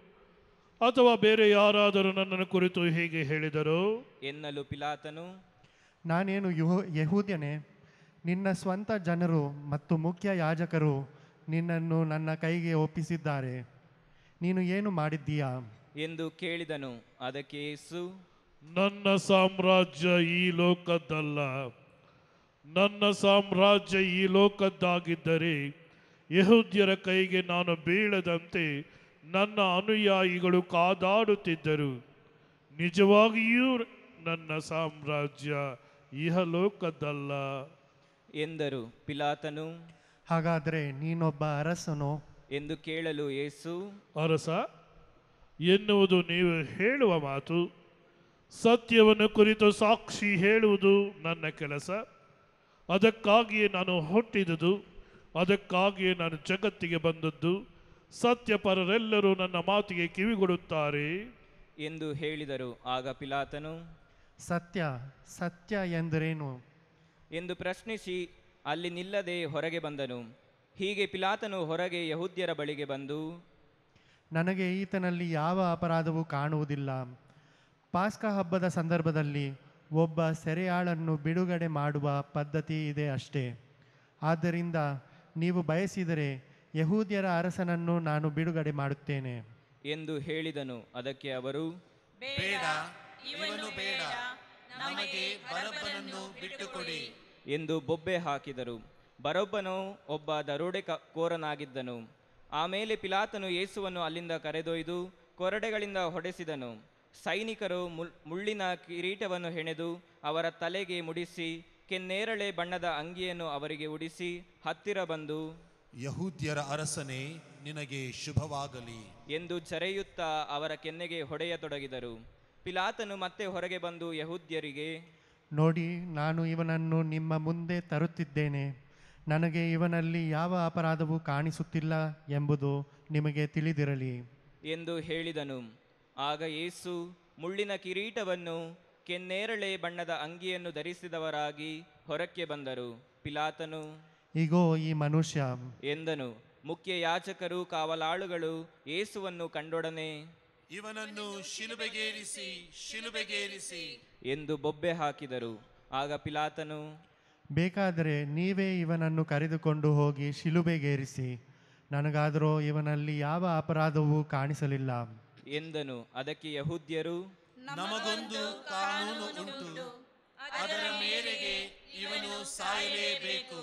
ಅಥವಾ ಬೇರೆ ಯಾರಾದರೂ ನನ್ನನ್ನು ಕುರಿತು ಹೀಗೆ ಹೇಳಿದರೋ ಎನ್ನಲು ಪಿಲಾತನು ನಾನೇನು ಯುಹೋ ಯಹೂದ್ಯನೇ ನಿನ್ನ ಸ್ವಂತ ಜನರು ಮತ್ತು ಮುಖ್ಯ ಯಾಜಕರು ನಿನ್ನನ್ನು ನನ್ನ ಕೈಗೆ ಒಪ್ಪಿಸಿದ್ದಾರೆ ನೀನು ಏನು ಮಾಡಿದ್ದೀಯಾ ಎಂದು ಕೇಳಿದನು ಅದಕ್ಕೆ ಯೇಸು ನನ್ನ ಸಾಮ್ರಾಜ್ಯ ಈ ಲೋಕದ್ದಲ್ಲ ನನ್ನ ಸಾಮ್ರಾಜ್ಯ ಈ ಲೋಕದ್ದಾಗಿದ್ದರೆ ಯಹೂದ್ಯರ ಕೈಗೆ ನಾನು ಬೀಳದಂತೆ ನನ್ನ ಅನುಯಾಯಿಗಳು ಕಾದಾಡುತ್ತಿದ್ದರು ನಿಜವಾಗಿಯೂ ನನ್ನ ಸಾಮ್ರಾಜ್ಯ ಇಹಲೋಕದ್ದಲ್ಲ ಎಂದರು ಪಿಲಾತನು ಹಾಗಾದರೆ ನೀನೊಬ್ಬ ಅರಸನು ಎಂದು ಕೇಳಲು ಯೇಸು ಅರಸ ಎನ್ನುವುದು ನೀವು ಹೇಳುವ ಮಾತು ಸತ್ಯವನ್ನು ಕುರಿತು ಸಾಕ್ಷಿ ಹೇಳುವುದು ನನ್ನ ಕೆಲಸ ಅದಕ್ಕಾಗಿಯೇ ನಾನು ಹುಟ್ಟಿದುದು ಅದಕ್ಕಾಗಿಯೇ ನಾನು ಜಗತ್ತಿಗೆ ಬಂದದ್ದು ಸತ್ಯಪರರೆಲ್ಲರೂ ನನ್ನ ಮಾತಿಗೆ ಕಿವಿಗೊಡುತ್ತಾರೆ ಎಂದು ಹೇಳಿದರು ಆಗ ಪಿಲಾತನು ಸತ್ಯ ಸತ್ಯ ಎಂದರೇನು ಎಂದು ಪ್ರಶ್ನಿಸಿ ಅಲ್ಲಿ ನಿಲ್ಲದೆ ಹೊರಗೆ ಬಂದನು ಹೀಗೆ ಪಿಲಾತನು ಹೊರಗೆ ಯಹೂದ್ಯರ ಬಳಿಗೆ ಬಂದು ನನಗೆ ಈತನಲ್ಲಿ ಯಾವ ಅಪರಾಧವೂ ಕಾಣುವುದಿಲ್ಲ ಪಾಸ್ಕ ಹಬ್ಬದ ಸಂದರ್ಭದಲ್ಲಿ ಒಬ್ಬ ಸೆರೆಯಾಳನ್ನು ಬಿಡುಗಡೆ ಮಾಡುವ ಪದ್ಧತಿ ಇದೆ ಅಷ್ಟೇ ಆದ್ದರಿಂದ ನೀವು ಬಯಸಿದರೆ ಯಹೂದ್ಯರ ಅರಸನನ್ನು ನಾನು ಬಿಡುಗಡೆ ಮಾಡುತ್ತೇನೆ ಎಂದು ಹೇಳಿದನು ಅದಕ್ಕೆ ಅವರು ಬೇಡ ಇವನು ಬೇಡ ನಮಗೆ ಬರಬ್ಬನನ್ನು ಬಿಟ್ಟುಕೊಡಿ ಎಂದು ಬೊಬ್ಬೆ ಹಾಕಿದರು ಬರೊಬ್ಬನು ಒಬ್ಬ ದರೋಡೆಕೋರನಾಗಿದ್ದನು ಆಮೇಲೆ ಪಿಲಾತನು ಯೇಸುವನ್ನು ಅಲ್ಲಿಂದ ಕರೆದೊಯ್ದು ಕೊರಡೆಗಳಿಂದ ಹೊಡೆಸಿದನು ಸೈನಿಕರು ಮುಳ್- ಮುಳ್ಳಿನ ಕಿರೀಟವನ್ನು ಹೆಣೆದು ಅವರ ತಲೆಗೆ ಮುಡಿಸಿ ಕೆನ್ನೇರಳೆ ಬಣ್ಣದ ಅಂಗಿಯನ್ನು ಅವರಿಗೆ ಉಡಿಸಿ ಹತ್ತಿರ ಬಂದು ಯಹೂದ್ಯರ ಅರಸನೇ ನಿನಗೆ ಶುಭವಾಗಲಿ ಎಂದು ಚರೆಯುತ್ತಾ ಅವರ ಕೆನ್ನೆಗೆ ಹೊಡೆಯತೊಡಗಿದರು ಪಿಲಾತನು ಮತ್ತೆ ಹೊರಗೆ ಬಂದು ಯಹೂದ್ಯರಿಗೆ ನೋಡಿ ನಾನು ಇವನನ್ನು ನಿಮ್ಮ ಮುಂದೆ ತರುತ್ತಿದ್ದೇನೆ ನನಗೆ ಇವನಲ್ಲಿ ಯಾವ ಅಪರಾಧವೂ ಕಾಣಿಸುತ್ತಿಲ್ಲ ಎಂಬುದು ನಿಮಗೆ ತಿಳಿದಿರಲಿ ಎಂದು ಹೇಳಿದನು ಆಗ ಯೇಸು ಮುಳ್ಳಿನ ಕಿರೀಟವನ್ನು ಕೆನ್ನೇರಳೆ ಬಣ್ಣದ ಅಂಗಿಯನ್ನು ಧರಿಸಿದವರಾಗಿ ಹೊರಕ್ಕೆ ಬಂದರು ಪಿಲಾತನು ಈಗೋ ಈ ಮನುಷ್ಯ ಎಂದನು ಮುಖ್ಯ ಯಾಚಕರು ಕಾವಲಾಳುಗಳು ಯೇಸುವನ್ನು ಕಂಡೊಡನೆ ಇವನನ್ನು ಶಿಲುಬೆಗೇರಿಸಿ ಶಿಲುಬೆಗೇರಿಸಿ ಎಂದು ಬೊಬ್ಬೆ ಹಾಕಿದರು ಆಗ ಪಿಲಾತನು ಬೇಕಾದರೆ ನೀವೇ ಇವನನ್ನು ಕರೆದುಕೊಂಡು ಹೋಗಿ ಶಿಲುಬೆಗೇರಿಸಿ ನನಗಾದರೂ ಇವನಲ್ಲಿ ಯಾವ ಅಪರಾಧವೂ ಕಾಣಿಸಲಿಲ್ಲ ಎಂದನು ಅದಕ್ಕೆ ಯಹೂದ್ಯರು ನಮಗೊಂದು ಕಾನೂನು ಉಂಟು ಅದರ ಮೇರೆಗೆ ಇವನು ಸಾಯಲೇಬೇಕು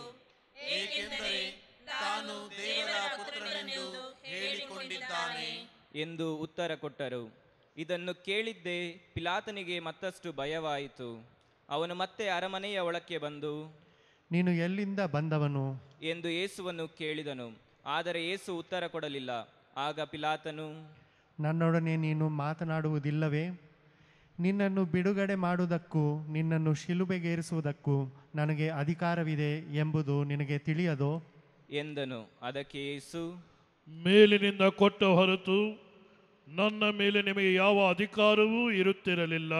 ಏಕೆಂದರೆ ತಾನು ದೇವರ ಪುತ್ರನೆಂದು ಹೇಳಿಕೊಂಡಿದ್ದಾನೆ ಎಂದು ಉತ್ತರ ಕೊಟ್ಟರು ಇದನ್ನು ಕೇಳಿದ್ದೇ ಪಿಲಾತನಿಗೆ ಮತ್ತಷ್ಟು ಭಯವಾಯಿತು ಅವನು ಮತ್ತೆ ಅರಮನೆಯ ಒಳಕ್ಕೆ ಬಂದು ನೀನು ಎಲ್ಲಿಂದ ಬಂದವನು ಎಂದು ಯೇಸುವನ್ನು ಕೇಳಿದನು ಆದರೆ ಯೇಸು ಉತ್ತರ ಕೊಡಲಿಲ್ಲ ಆಗ ಪಿಲಾತನು ನನ್ನೊಡನೆ ನೀನು ಮಾತನಾಡುವುದಿಲ್ಲವೇ ನಿನ್ನನ್ನು ಬಿಡುಗಡೆ ಮಾಡುವುದಕ್ಕೂ ನಿನ್ನನ್ನು ಶಿಲುಬೆಗೇರಿಸುವುದಕ್ಕೂ ನನಗೆ ಅಧಿಕಾರವಿದೆ ಎಂಬುದು ನಿನಗೆ ತಿಳಿಯದೋ ಎಂದನು ಅದಕ್ಕೆ ಯೇಸು ಮೇಲಿನಿಂದ ಕೊಟ್ಟ ಹೊರತು ನನ್ನ ಮೇಲೆ ನಿಮಗೆ ಯಾವ ಅಧಿಕಾರವೂ ಇರುತ್ತಿರಲಿಲ್ಲ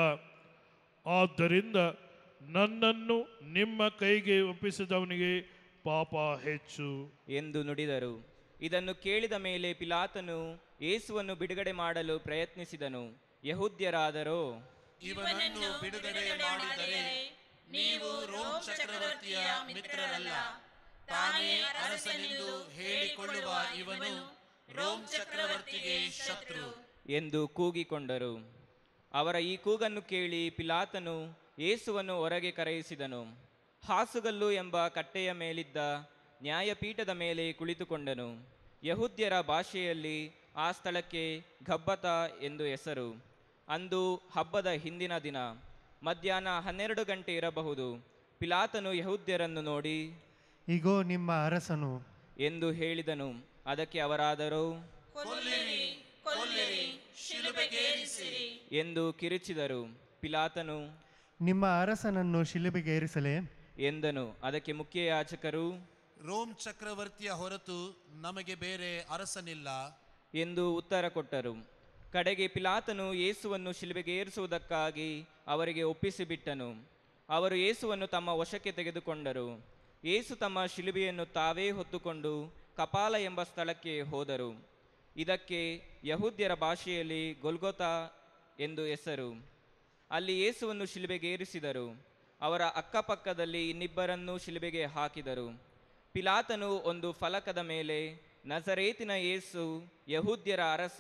ಆದ್ದರಿಂದ ನನ್ನನ್ನು ನಿಮ್ಮ ಕೈಗೆ ಒಪ್ಪಿಸಿದವನಿಗೆ ಪಾಪ ಹೆಚ್ಚು ಎಂದು ನುಡಿದರು ಇದನ್ನು ಕೇಳಿದ ಮೇಲೆ ಪಿಲಾತನು ಯೇಸುವನ್ನು ಬಿಡುಗಡೆ ಮಾಡಲು ಪ್ರಯತ್ನಿಸಿದನು ಯಹೂದ್ಯರಾದರೋ ಇವನನ್ನು ಬಿಡುಗಡೆ ಮಾಡಿದರೆ ನೀವು ರೋಮ್ ಚಕ್ರವರ್ತಿಯ ಮಿತ್ರರಲ್ಲ ತಾನೇ ಅರಸನೆಂದು ಹೇಳಿಕೊಳ್ಳುವ ಇವನು ರೋಮ್ ಚಕ್ರವರ್ತಿಗೆ ಶತ್ರು ಎಂದು ಕೂಗಿಕೊಂಡರು ಅವರ ಈ ಕೂಗನ್ನು ಕೇಳಿ ಪಿಲಾತನು ಯೇಸುವನ್ನು ಹೊರಗೆ ಕರೆಯಿಸಿದನು ಹಾಸುಗಲ್ಲು ಎಂಬ ಕಟ್ಟೆಯ ಮೇಲಿದ್ದ ನ್ಯಾಯಪೀಠದ ಮೇಲೆ ಕುಳಿತುಕೊಂಡನು ಯಹೂದ್ಯರ ಭಾಷೆಯಲ್ಲಿ ಆ ಸ್ಥಳಕ್ಕೆ ಗಬ್ಬತ ಎಂದು ಹೆಸರು ಅಂದು ಹಬ್ಬದ ಹಿಂದಿನ ದಿನ ಮಧ್ಯಾಹ್ನ ಹನ್ನೆರಡು ಗಂಟೆ ಇರಬಹುದು ಪಿಲಾತನು ಯಹೂದ್ಯರನ್ನು ನೋಡಿ ಈಗೋ ನಿಮ್ಮ ಅರಸನು ಎಂದು ಹೇಳಿದನು ಅದಕ್ಕೆ ಅವರಾದರೂ ಕೊಲ್ಲಿರಿ ಕೊಲ್ಲಿರಿ ಶಿಲುಬೆಗೇರಿಸಿರಿ ಎಂದು ಕಿರುಚಿದರು ಪಿಲಾತನು ನಿಮ್ಮ ಅರಸನನ್ನು ಶಿಲುಬೆಗೇರಿಸಲೇ ಎಂದನು ಅದಕ್ಕೆ ಮುಖ್ಯ ಯಾಚಕರು ರೋಮ್ ಚಕ್ರವರ್ತಿಯ ಹೊರತು ನಮಗೆ ಬೇರೆ ಅರಸನಿಲ್ಲ ಎಂದು ಉತ್ತರ ಕೊಟ್ಟರು ಕಡೆಗೆ ಪಿಲಾತನು ಯೇಸುವನ್ನು ಶಿಲುಬೆಗೇರಿಸುವುದಕ್ಕಾಗಿ ಅವರಿಗೆ ಒಪ್ಪಿಸಿಬಿಟ್ಟನು ಅವರು ಯೇಸುವನ್ನು ತಮ್ಮ ವಶಕ್ಕೆ ತೆಗೆದುಕೊಂಡರು ಯೇಸು ತಮ್ಮ ಶಿಲುಬೆಯನ್ನು ತಾವೇ ಹೊತ್ತುಕೊಂಡು ಕಪಾಲ ಎಂಬ ಸ್ಥಳಕ್ಕೆ ಹೋದರು ಇದಕ್ಕೆ ಯಹೂದ್ಯರ ಭಾಷೆಯಲ್ಲಿ ಗೊಲ್ಗೊತಾ ಎಂದು ಹೆಸರು ಅಲ್ಲಿ ಯೇಸುವನ್ನು ಶಿಲುಬೆಗೇರಿಸಿದರು ಅವರ ಅಕ್ಕಪಕ್ಕದಲ್ಲಿ ಇನ್ನಿಬ್ಬರನ್ನೂ ಶಿಲುಬೆಗೆ ಹಾಕಿದರು ಪಿಲಾತನು ಒಂದು ಫಲಕದ ಮೇಲೆ ನಜರೇತಿನ ಯೇಸು ಯಹೂದ್ಯರ ಅರಸ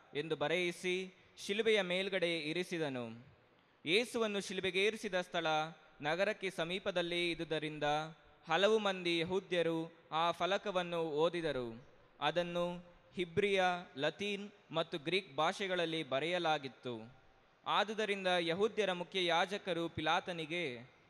ಎಂದು ಬರೆಯಿಸಿ ಶಿಲುಬೆಯ ಮೇಲ್ಗಡೆ ಇರಿಸಿದನು ಯೇಸುವನ್ನು ಶಿಲುಬೆಗೇರಿಸಿದ ಸ್ಥಳ ನಗರಕ್ಕೆ ಸಮೀಪದಲ್ಲೇ ಇದ್ದುದರಿಂದ ಹಲವು ಮಂದಿ ಯಹೂದ್ಯರು ಆ ಫಲಕವನ್ನು ಓದಿದರು ಅದನ್ನು ಹಿಬ್ರಿಯ ಲತೀನ್ ಮತ್ತು ಗ್ರೀಕ್ ಭಾಷೆಗಳಲ್ಲಿ ಬರೆಯಲಾಗಿತ್ತು ಆದುದರಿಂದ ಯಹೂದ್ಯರ ಮುಖ್ಯ ಯಾಜಕರು ಪಿಲಾತನಿಗೆ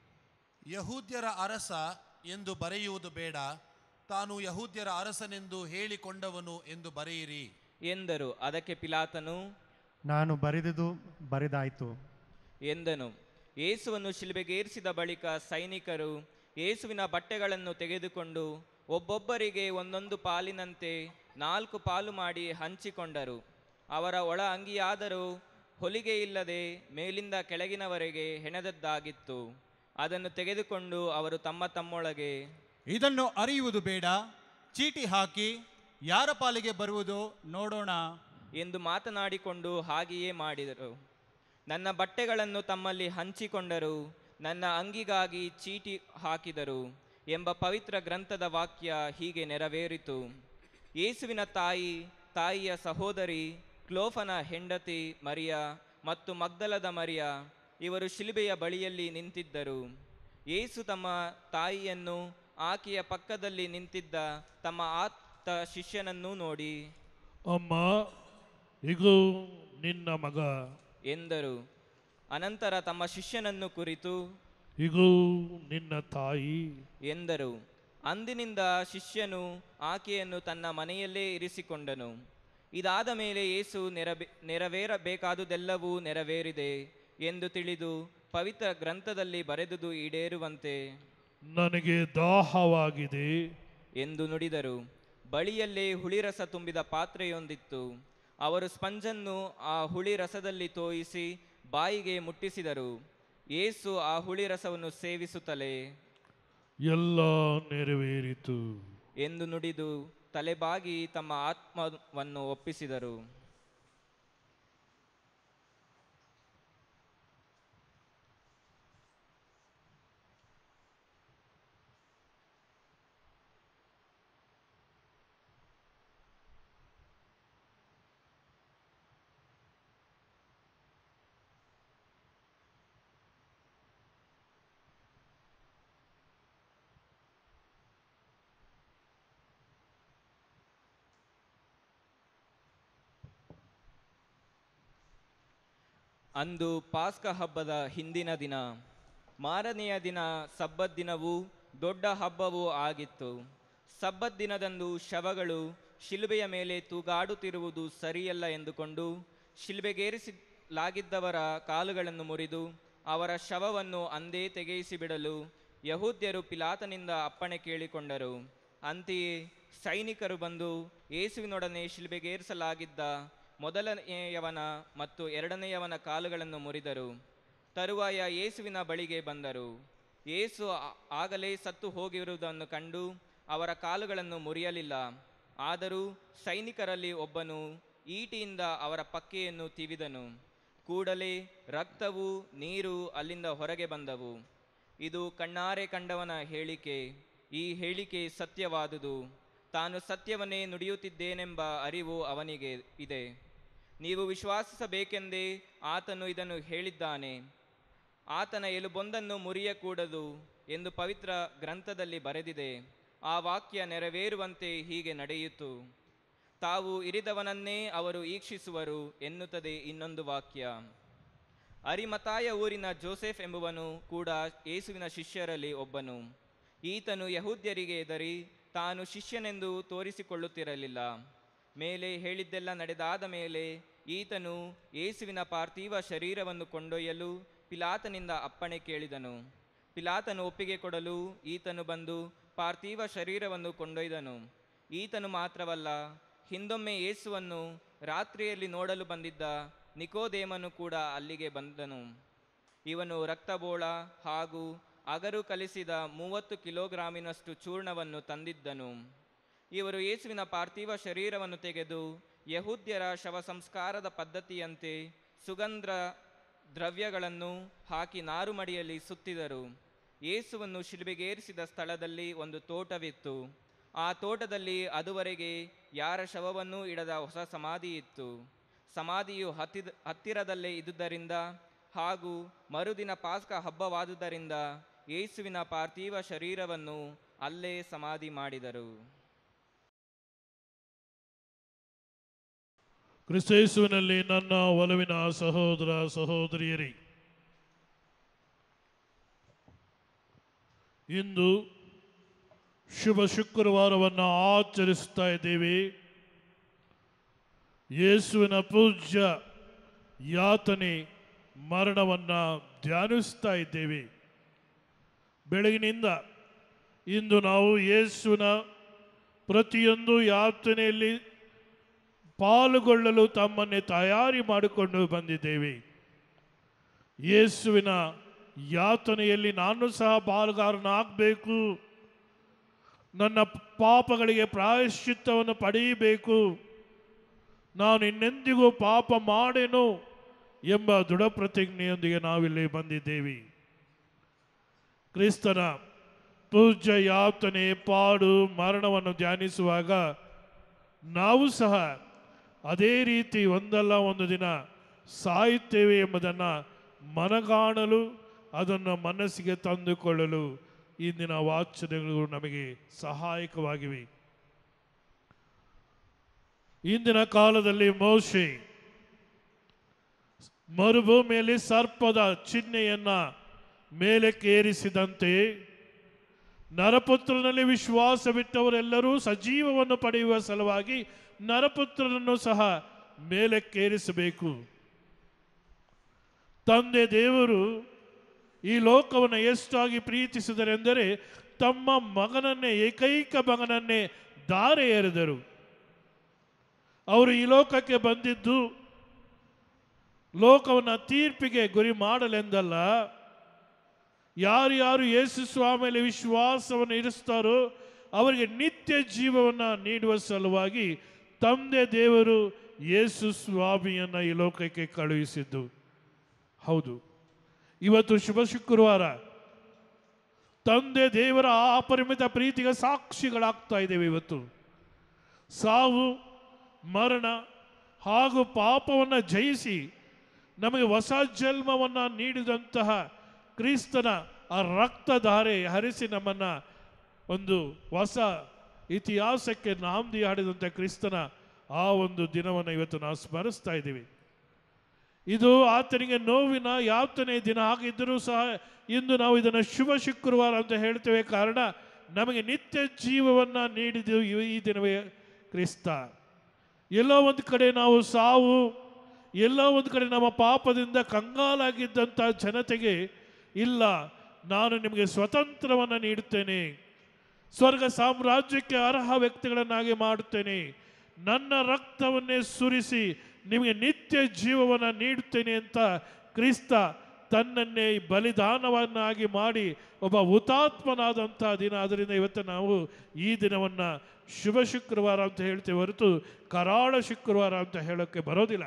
ಯಹೂದ್ಯರ ಅರಸ ಎಂದು ಬರೆಯುವುದು ಬೇಡ ತಾನು ಯಹೂದ್ಯರ ಅರಸನೆಂದು ಹೇಳಿಕೊಂಡವನು ಎಂದು ಬರೆಯಿರಿ ಎಂದರು ಅದಕ್ಕೆ ಪಿಲಾತನು ನಾನು ಬರೆದುದು ಬರೆದಾಯಿತು ಎಂದನು ಯೇಸುವನ್ನು ಶಿಲುಬೆಗೇರಿಸಿದ ಬಳಿಕ ಸೈನಿಕರು ಯೇಸುವಿನ ಬಟ್ಟೆಗಳನ್ನು ತೆಗೆದುಕೊಂಡು ಒಬ್ಬೊಬ್ಬರಿಗೆ ಒಂದೊಂದು ಪಾಲಿನಂತೆ ನಾಲ್ಕು ಪಾಲು ಮಾಡಿ ಹಂಚಿಕೊಂಡರು ಅವರ ಒಳ ಅಂಗಿಯಾದರೂ ಹೊಲಿಗೆ ಇಲ್ಲದೆ ಮೇಲಿಂದ ಕೆಳಗಿನವರೆಗೆ ಹೆಣೆದದ್ದಾಗಿತ್ತು ಅದನ್ನು ತೆಗೆದುಕೊಂಡು ಅವರು ತಮ್ಮ ತಮ್ಮೊಳಗೆ ಇದನ್ನು ಅರಿಯುವುದು ಬೇಡ ಚೀಟಿ ಹಾಕಿ ಯಾರ ಪಾಲಿಗೆ ಬರುವುದು ನೋಡೋಣ ಎಂದು ಮಾತನಾಡಿಕೊಂಡು ಹಾಗೆಯೇ ಮಾಡಿದರು ನನ್ನ ಬಟ್ಟೆಗಳನ್ನು ತಮ್ಮಲ್ಲಿ ಹಂಚಿಕೊಂಡರು ನನ್ನ ಅಂಗಿಗಾಗಿ ಚೀಟಿ ಹಾಕಿದರು ಎಂಬ ಪವಿತ್ರ ಗ್ರಂಥದ ವಾಕ್ಯ ಹೀಗೆ ನೆರವೇರಿತು ಯೇಸುವಿನ ತಾಯಿ ತಾಯಿಯ ಸಹೋದರಿ ಕ್ಲೋಫನ ಹೆಂಡತಿ ಮರಿಯ ಮತ್ತು ಮಗ್ದಲದ ಮರಿಯ ಇವರು ಶಿಲುಬೆಯ ಬಳಿಯಲ್ಲಿ ನಿಂತಿದ್ದರು ಯೇಸು ತಮ್ಮ ತಾಯಿಯನ್ನು ಆಕೆಯ ಪಕ್ಕದಲ್ಲಿ ನಿಂತಿದ್ದ ತಮ್ಮ ಆಪ್ತ ಶಿಷ್ಯನನ್ನೂ ನೋಡಿ ಅಮ್ಮ ಇಗೋ ನಿನ್ನ ಮಗ ಎಂದರು ಅನಂತರ ತಮ್ಮ ಶಿಷ್ಯನನ್ನು ಕುರಿತು ಇಗೋ ನಿನ್ನ ತಾಯಿ ಎಂದರು ಅಂದಿನಿಂದ ಶಿಷ್ಯನು ಆಕೆಯನ್ನು ತನ್ನ ಮನೆಯಲ್ಲೇ ಇರಿಸಿಕೊಂಡನು ಇದಾದ ಮೇಲೆ ಯೇಸು ನೆರವೇ ನೆರವೇರಬೇಕಾದುದೆಲ್ಲವೂ ನೆರವೇರಿದೆ ಎಂದು ತಿಳಿದು ಪವಿತ್ರ ಗ್ರಂಥದಲ್ಲಿ ಬರೆದುದು ಈಡೇರುವಂತೆ ನನಗೆ ದಾಹವಾಗಿದೆ ಎಂದು ನುಡಿದರು ಬಳಿಯಲ್ಲೇ ಹುಳಿರಸ ತುಂಬಿದ ಪಾತ್ರೆಯೊಂದಿತ್ತು ಅವರು ಸ್ಪಂಜನ್ನು ಆ ಹುಳಿ ರಸದಲ್ಲಿ ತೋಯಿಸಿ ಬಾಯಿಗೆ ಮುಟ್ಟಿಸಿದರು ಯೇಸು ಆ ಹುಳಿ ರಸವನ್ನು ಸೇವಿಸುತ್ತಲೇ ಎಲ್ಲ ನೆರವೇರಿತು ಎಂದು ನುಡಿದು ತಲೆಬಾಗಿ ತಮ್ಮ ಆತ್ಮವನ್ನು ಒಪ್ಪಿಸಿದರು ಅಂದು ಪಾಸ್ಕ ಹಬ್ಬದ ಹಿಂದಿನ ದಿನ ಮಾರನೆಯ ದಿನ ಸಬ್ಬತ್ ದಿನವೂ ದೊಡ್ಡ ಹಬ್ಬವೂ ಆಗಿತ್ತು ಸಬ್ಬತ್ ದಿನದಂದು ಶವಗಳು ಶಿಲುಬೆಯ ಮೇಲೆ ತೂಗಾಡುತ್ತಿರುವುದು ಸರಿಯಲ್ಲ ಎಂದುಕೊಂಡು ಶಿಲುಬೆಗೇರಿಸಲಾಗಿದ್ದವರ ಕಾಲುಗಳನ್ನು ಮುರಿದು ಅವರ ಶವವನ್ನು ಅಂದೇ ತೆಗೆಯಿಸಿಬಿಡಲು ಯಹೂದ್ಯರು ಪಿಲಾತನಿಂದ ಅಪ್ಪಣೆ ಕೇಳಿಕೊಂಡರು ಅಂತೆಯೇ ಸೈನಿಕರು ಬಂದು ಯೇಸುವಿನೊಡನೆ ಶಿಲುಬೆಗೇರಿಸಲಾಗಿದ್ದ ಮೊದಲನೆಯವನ ಮತ್ತು ಎರಡನೆಯವನ ಕಾಲುಗಳನ್ನು ಮುರಿದರು ತರುವಾಯ ಯೇಸುವಿನ ಬಳಿಗೆ ಬಂದರು ಯೇಸು ಆ- ಆಗಲೇ ಸತ್ತು ಹೋಗಿರುವುದನ್ನು ಕಂಡು ಅವರ ಕಾಲುಗಳನ್ನು ಮುರಿಯಲಿಲ್ಲ ಆದರೂ ಸೈನಿಕರಲ್ಲಿ ಒಬ್ಬನು ಈಟಿಯಿಂದ ಅವರ ಪಕ್ಕೆಯನ್ನು ತಿವಿದನು ಕೂಡಲೇ ರಕ್ತವು ನೀರು ಅಲ್ಲಿಂದ ಹೊರಗೆ ಬಂದವು ಇದು ಕಣ್ಣಾರೆ ಕಂಡವನ ಹೇಳಿಕೆ ಈ ಹೇಳಿಕೆ ಸತ್ಯವಾದುದು ತಾನು ಸತ್ಯವನ್ನೇ ನುಡಿಯುತ್ತಿದ್ದೇನೆಂಬ ಅರಿವು ಅವನಿಗೆ ಇದೆ ನೀವು ವಿಶ್ವಾಸಿಸಬೇಕೆಂದೇ ಆತನು ಇದನ್ನು ಹೇಳಿದ್ದಾನೆ ಆತನ ಎಲುಬೊಂದನ್ನು ಮುರಿಯಕೂಡದು ಎಂದು ಪವಿತ್ರ ಗ್ರಂಥದಲ್ಲಿ ಬರೆದಿದೆ ಆ ವಾಕ್ಯ ನೆರವೇರುವಂತೆ ಹೀಗೆ ನಡೆಯಿತು ತಾವು ಇರಿದವನನ್ನೇ ಅವರು ಈಕ್ಷಿಸುವರು ಎನ್ನುತ್ತದೆ ಇನ್ನೊಂದು ವಾಕ್ಯ ಅರಿಮತಾಯ ಊರಿನ ಜೋಸೆಫ್ ಎಂಬುವನು ಕೂಡ ಯೇಸುವಿನ ಶಿಷ್ಯರಲ್ಲಿ ಒಬ್ಬನು ಈತನು ಯಹೂದ್ಯರಿಗೆ ಎದರಿ ತಾನು ಶಿಷ್ಯನೆಂದು ತೋರಿಸಿಕೊಳ್ಳುತ್ತಿರಲಿಲ್ಲ ಮೇಲೆ ಹೇಳಿದ್ದೆಲ್ಲ ನಡೆದಾದ ಮೇಲೆ ಈತನು ಯೇಸುವಿನ ಪಾರ್ಥಿವ ಶರೀರವನ್ನು ಕೊಂಡೊಯ್ಯಲು ಪಿಲಾತನಿಂದ ಅಪ್ಪಣೆ ಕೇಳಿದನು ಪಿಲಾತನು ಒಪ್ಪಿಗೆ ಕೊಡಲು ಈತನು ಬಂದು ಪಾರ್ಥಿವ ಶರೀರವನ್ನು ಕೊಂಡೊಯ್ದನು ಈತನು ಮಾತ್ರವಲ್ಲ ಹಿಂದೊಮ್ಮೆ ಯೇಸುವನ್ನು ರಾತ್ರಿಯಲ್ಲಿ ನೋಡಲು ಬಂದಿದ್ದ ನಿಕೋದೇಮನು ಕೂಡ ಅಲ್ಲಿಗೆ ಬಂದನು ಇವನು ರಕ್ತಬೋಳ ಹಾಗೂ ಅಗರು ಕಲಿಸಿದ ಮೂವತ್ತು ಕಿಲೋಗ್ರಾಮಿನಷ್ಟು ಚೂರ್ಣವನ್ನು ತಂದಿದ್ದನು ಇವರು ಯೇಸುವಿನ ಪಾರ್ಥಿವ ಶರೀರವನ್ನು ತೆಗೆದು ಯಹೂದ್ಯರ ಶವ ಸಂಸ್ಕಾರದ ಪದ್ಧತಿಯಂತೆ ಸುಗಂಧ ದ್ರವ್ಯಗಳನ್ನು ಹಾಕಿ ನಾರುಮಡಿಯಲ್ಲಿ ಸುತ್ತಿದರು ಯೇಸುವನ್ನು ಶಿಲುಬೆಗೇರಿಸಿದ ಸ್ಥಳದಲ್ಲಿ ಒಂದು ತೋಟವಿತ್ತು ಆ ತೋಟದಲ್ಲಿ ಅದುವರೆಗೆ ಯಾರ ಶವವನ್ನೂ ಇಡದ ಹೊಸ ಸಮಾಧಿ ಇತ್ತು ಸಮಾಧಿಯು ಹತ್ತಿದ ಹತ್ತಿರದಲ್ಲೇ ಇದ್ದುದರಿಂದ ಹಾಗೂ ಮರುದಿನ ಪಾಸ್ಕ ಹಬ್ಬವಾದುದರಿಂದ ಯೇಸುವಿನ ಪಾರ್ಥಿವ ಶರೀರವನ್ನು ಅಲ್ಲೇ ಸಮಾಧಿ ಮಾಡಿದರು ಕ್ರಿಸ್ತೇಸುವಿನಲ್ಲಿ ನನ್ನ ಒಲವಿನ ಸಹೋದರ ಸಹೋದರಿಯರೇ ಇಂದು ಶುಭ ಶುಕ್ರವಾರವನ್ನು ಆಚರಿಸ್ತಾ ಇದ್ದೇವೆ ಯೇಸುವಿನ ಪೂಜ್ಯ ಯಾತನೆ ಮರಣವನ್ನು ಧ್ಯಾನಿಸ್ತಾ ಇದ್ದೇವೆ ಬೆಳಗಿನಿಂದ ಇಂದು ನಾವು ಯೇಸುವಿನ ಪ್ರತಿಯೊಂದು ಯಾತನೆಯಲ್ಲಿ ಪಾಲುಗೊಳ್ಳಲು ತಮ್ಮನ್ನೇ ತಯಾರಿ ಮಾಡಿಕೊಂಡು ಬಂದಿದ್ದೇವೆ ಯೇಸುವಿನ ಯಾತನೆಯಲ್ಲಿ ನಾನು ಸಹ ಪಾಲುಗಾರನಾಗಬೇಕು ನನ್ನ ಪಾಪಗಳಿಗೆ ಪ್ರಾಯಶ್ಚಿತ್ತವನ್ನು ಪಡೆಯಬೇಕು ನಾನು ಇನ್ನೆಂದಿಗೂ ಪಾಪ ಮಾಡೇನು ಎಂಬ ದೃಢ ಪ್ರತಿಜ್ಞೆಯೊಂದಿಗೆ ನಾವಿಲ್ಲಿ ಬಂದಿದ್ದೇವೆ ಕ್ರಿಸ್ತನ ಪೂಜ್ಯ ಯಾತನೆ ಪಾಡು ಮರಣವನ್ನು ಧ್ಯಾನಿಸುವಾಗ ನಾವು ಸಹ ಅದೇ ರೀತಿ ಒಂದಲ್ಲ ಒಂದು ದಿನ ಸಾಯುತ್ತೇವೆ ಎಂಬುದನ್ನು ಮನಗಾಣಲು ಅದನ್ನು ಮನಸ್ಸಿಗೆ ತಂದುಕೊಳ್ಳಲು ಇಂದಿನ ವಾಚನಗಳು ನಮಗೆ ಸಹಾಯಕವಾಗಿವೆ ಇಂದಿನ ಕಾಲದಲ್ಲಿ ಮೋಶೆ ಮರುಭೂಮಿಯಲ್ಲಿ ಸರ್ಪದ ಚಿಹ್ನೆಯನ್ನ ಮೇಲಕ್ಕೇರಿಸಿದಂತೆ ನರಪುತ್ರನಲ್ಲಿ ವಿಶ್ವಾಸವಿಟ್ಟವರೆಲ್ಲರೂ ಸಜೀವವನ್ನು ಪಡೆಯುವ ಸಲುವಾಗಿ ನರಪುತ್ರನನ್ನು ಸಹ ಮೇಲಕ್ಕೇರಿಸಬೇಕು ತಂದೆ ದೇವರು ಈ ಲೋಕವನ್ನು ಎಷ್ಟಾಗಿ ಪ್ರೀತಿಸಿದರೆಂದರೆ ತಮ್ಮ ಮಗನನ್ನೇ ಏಕೈಕ ಮಗನನ್ನೇ ದಾರೆ ಎರೆದರು ಅವರು ಈ ಲೋಕಕ್ಕೆ ಬಂದಿದ್ದು ಲೋಕವನ್ನು ತೀರ್ಪಿಗೆ ಗುರಿ ಮಾಡಲೆಂದಲ್ಲ ಯಾರ್ಯಾರು ಯೇಸು ಸ್ವಾಮಿಯಲ್ಲಿ ವಿಶ್ವಾಸವನ್ನು ಇರಿಸ್ತಾರೋ ಅವರಿಗೆ ನಿತ್ಯ ಜೀವವನ್ನು ನೀಡುವ ಸಲುವಾಗಿ ತಂದೆ ದೇವರು ಯೇಸು ಸ್ವಾಮಿಯನ್ನು ಈ ಲೋಕಕ್ಕೆ ಕಳುಹಿಸಿದ್ದು ಹೌದು ಇವತ್ತು ಶುಭ ಶುಕ್ರವಾರ ತಂದೆ ದೇವರ ಆ ಅಪರಿಮಿತ ಪ್ರೀತಿಗೆ ಸಾಕ್ಷಿಗಳಾಗ್ತಾ ಇದ್ದೇವೆ ಇವತ್ತು ಸಾವು ಮರಣ ಹಾಗೂ ಪಾಪವನ್ನು ಜಯಿಸಿ ನಮಗೆ ಹೊಸ ಜನ್ಮವನ್ನು ನೀಡಿದಂತಹ ಕ್ರಿಸ್ತನ ಆ ರಕ್ತಧಾರೆ ಹರಿಸಿ ನಮ್ಮನ್ನು ಒಂದು ಹೊಸ ಇತಿಹಾಸಕ್ಕೆ ನಾಂದಿ ಹಾಡಿದಂಥ ಕ್ರಿಸ್ತನ ಆ ಒಂದು ದಿನವನ್ನು ಇವತ್ತು ನಾವು ಸ್ಮರಿಸ್ತಾ ಇದ್ದೀವಿ ಇದು ಆತನಿಗೆ ನೋವಿನ ಯಾತನೆ ದಿನ ಆಗಿದ್ದರೂ ಸಹ ಇಂದು ನಾವು ಇದನ್ನು ಶುಭ ಶುಕ್ರವಾರ ಅಂತ ಹೇಳ್ತೇವೆ ಕಾರಣ ನಮಗೆ ನಿತ್ಯ ಜೀವವನ್ನು ನೀಡಿದ್ದು ಇವ- ಈ ದಿನವೇ ಕ್ರಿಸ್ತ ಎಲ್ಲೋ ಒಂದು ಕಡೆ ನಾವು ಸಾವು ಎಲ್ಲೋ ಒಂದು ಕಡೆ ನಮ್ಮ ಪಾಪದಿಂದ ಕಂಗಾಲಾಗಿದ್ದಂಥ ಜನತೆಗೆ ಇಲ್ಲ ನಾನು ನಿಮಗೆ ಸ್ವತಂತ್ರವನ್ನು ನೀಡುತ್ತೇನೆ ಸ್ವರ್ಗ ಸಾಮ್ರಾಜ್ಯಕ್ಕೆ ಅರ್ಹ ವ್ಯಕ್ತಿಗಳನ್ನಾಗಿ ಮಾಡುತ್ತೇನೆ ನನ್ನ ರಕ್ತವನ್ನೇ ಸುರಿಸಿ ನಿಮಗೆ ನಿತ್ಯ ಜೀವವನ್ನು ನೀಡುತ್ತೇನೆ ಅಂತ ಕ್ರಿಸ್ತ ತನ್ನನ್ನೇ ಬಲಿದಾನವನ್ನಾಗಿ ಮಾಡಿ ಒಬ್ಬ ಹುತಾತ್ಮನಾದಂಥ ದಿನ ಅದರಿಂದ ಇವತ್ತು ನಾವು ಈ ದಿನವನ್ನು ಶುಭ ಶುಕ್ರವಾರ ಅಂತ ಹೇಳ್ತೇವೆ ಹೊರತು ಕರಾಳ ಶುಕ್ರವಾರ ಅಂತ ಹೇಳೋಕ್ಕೆ ಬರೋದಿಲ್ಲ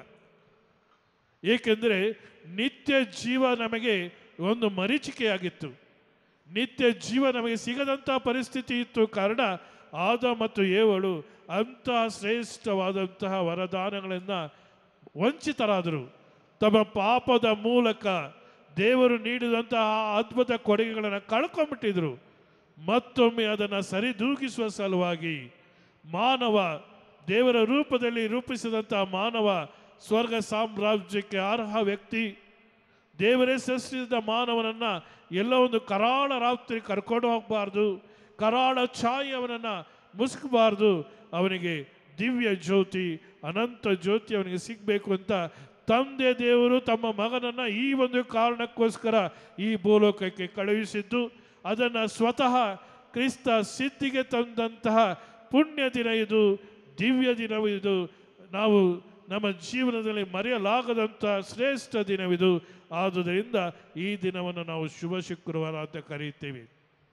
ಏಕೆಂದರೆ ನಿತ್ಯ ಜೀವ ನಮಗೆ ಒಂದು ಮರೀಚಿಕೆಯಾಗಿತ್ತು ನಿತ್ಯ ಜೀವ ನಮಗೆ ಸಿಗದಂಥ ಪರಿಸ್ಥಿತಿ ಇತ್ತು ಕಾರಣ ಆದ ಮತ್ತು ಏವಳು ಅಂತಹ ಶ್ರೇಷ್ಠವಾದಂತಹ ವರದಾನಗಳನ್ನು ವಂಚಿತರಾದರು ತಮ್ಮ ಪಾಪದ ಮೂಲಕ ದೇವರು ನೀಡಿದಂತಹ ಅದ್ಭುತ ಕೊಡುಗೆಗಳನ್ನು ಕಳ್ಕೊಂಡ್ಬಿಟ್ಟಿದ್ರು ಮತ್ತೊಮ್ಮೆ ಅದನ್ನು ಸರಿದೂಗಿಸುವ ಸಲುವಾಗಿ ಮಾನವ ದೇವರ ರೂಪದಲ್ಲಿ ರೂಪಿಸಿದಂತಹ ಮಾನವ ಸ್ವರ್ಗ ಸಾಮ್ರಾಜ್ಯಕ್ಕೆ ಅರ್ಹ ವ್ಯಕ್ತಿ ದೇವರೇ ಸೃಷ್ಟಿಸಿದ ಮಾನವನನ್ನ ಎಲ್ಲ ಒಂದು ಕರಾಳ ರಾತ್ರಿ ಕರ್ಕೊಂಡು ಹೋಗಬಾರ್ದು ಕರಾಳ ಛಾಯೆ ಅವನನ್ನು ಮುಸುಕಬಾರ್ದು ಅವನಿಗೆ ದಿವ್ಯ ಜ್ಯೋತಿ ಅನಂತ ಜ್ಯೋತಿ ಅವನಿಗೆ ಸಿಗಬೇಕು ಅಂತ ತಂದೆ ದೇವರು ತಮ್ಮ ಮಗನನ್ನು ಈ ಒಂದು ಕಾರಣಕ್ಕೋಸ್ಕರ ಈ ಭೂಲೋಕಕ್ಕೆ ಕಳುಹಿಸಿದ್ದು ಅದನ್ನು ಸ್ವತಃ ಕ್ರಿಸ್ತ ಸಿದ್ಧಿಗೆ ತಂದಂತಹ ಪುಣ್ಯ ದಿನ ಇದು ದಿವ್ಯ ದಿನವು ಇದು ನಾವು ನಮ್ಮ ಜೀವನದಲ್ಲಿ ಮರೆಯಲಾಗದಂಥ ಶ್ರೇಷ್ಠ ದಿನವಿದು ಆದುದರಿಂದ ಈ ದಿನವನ್ನು ನಾವು ಶುಭ ಶುಕ್ರವಾರ ಅಂತ ಕರೆಯುತ್ತೇವೆ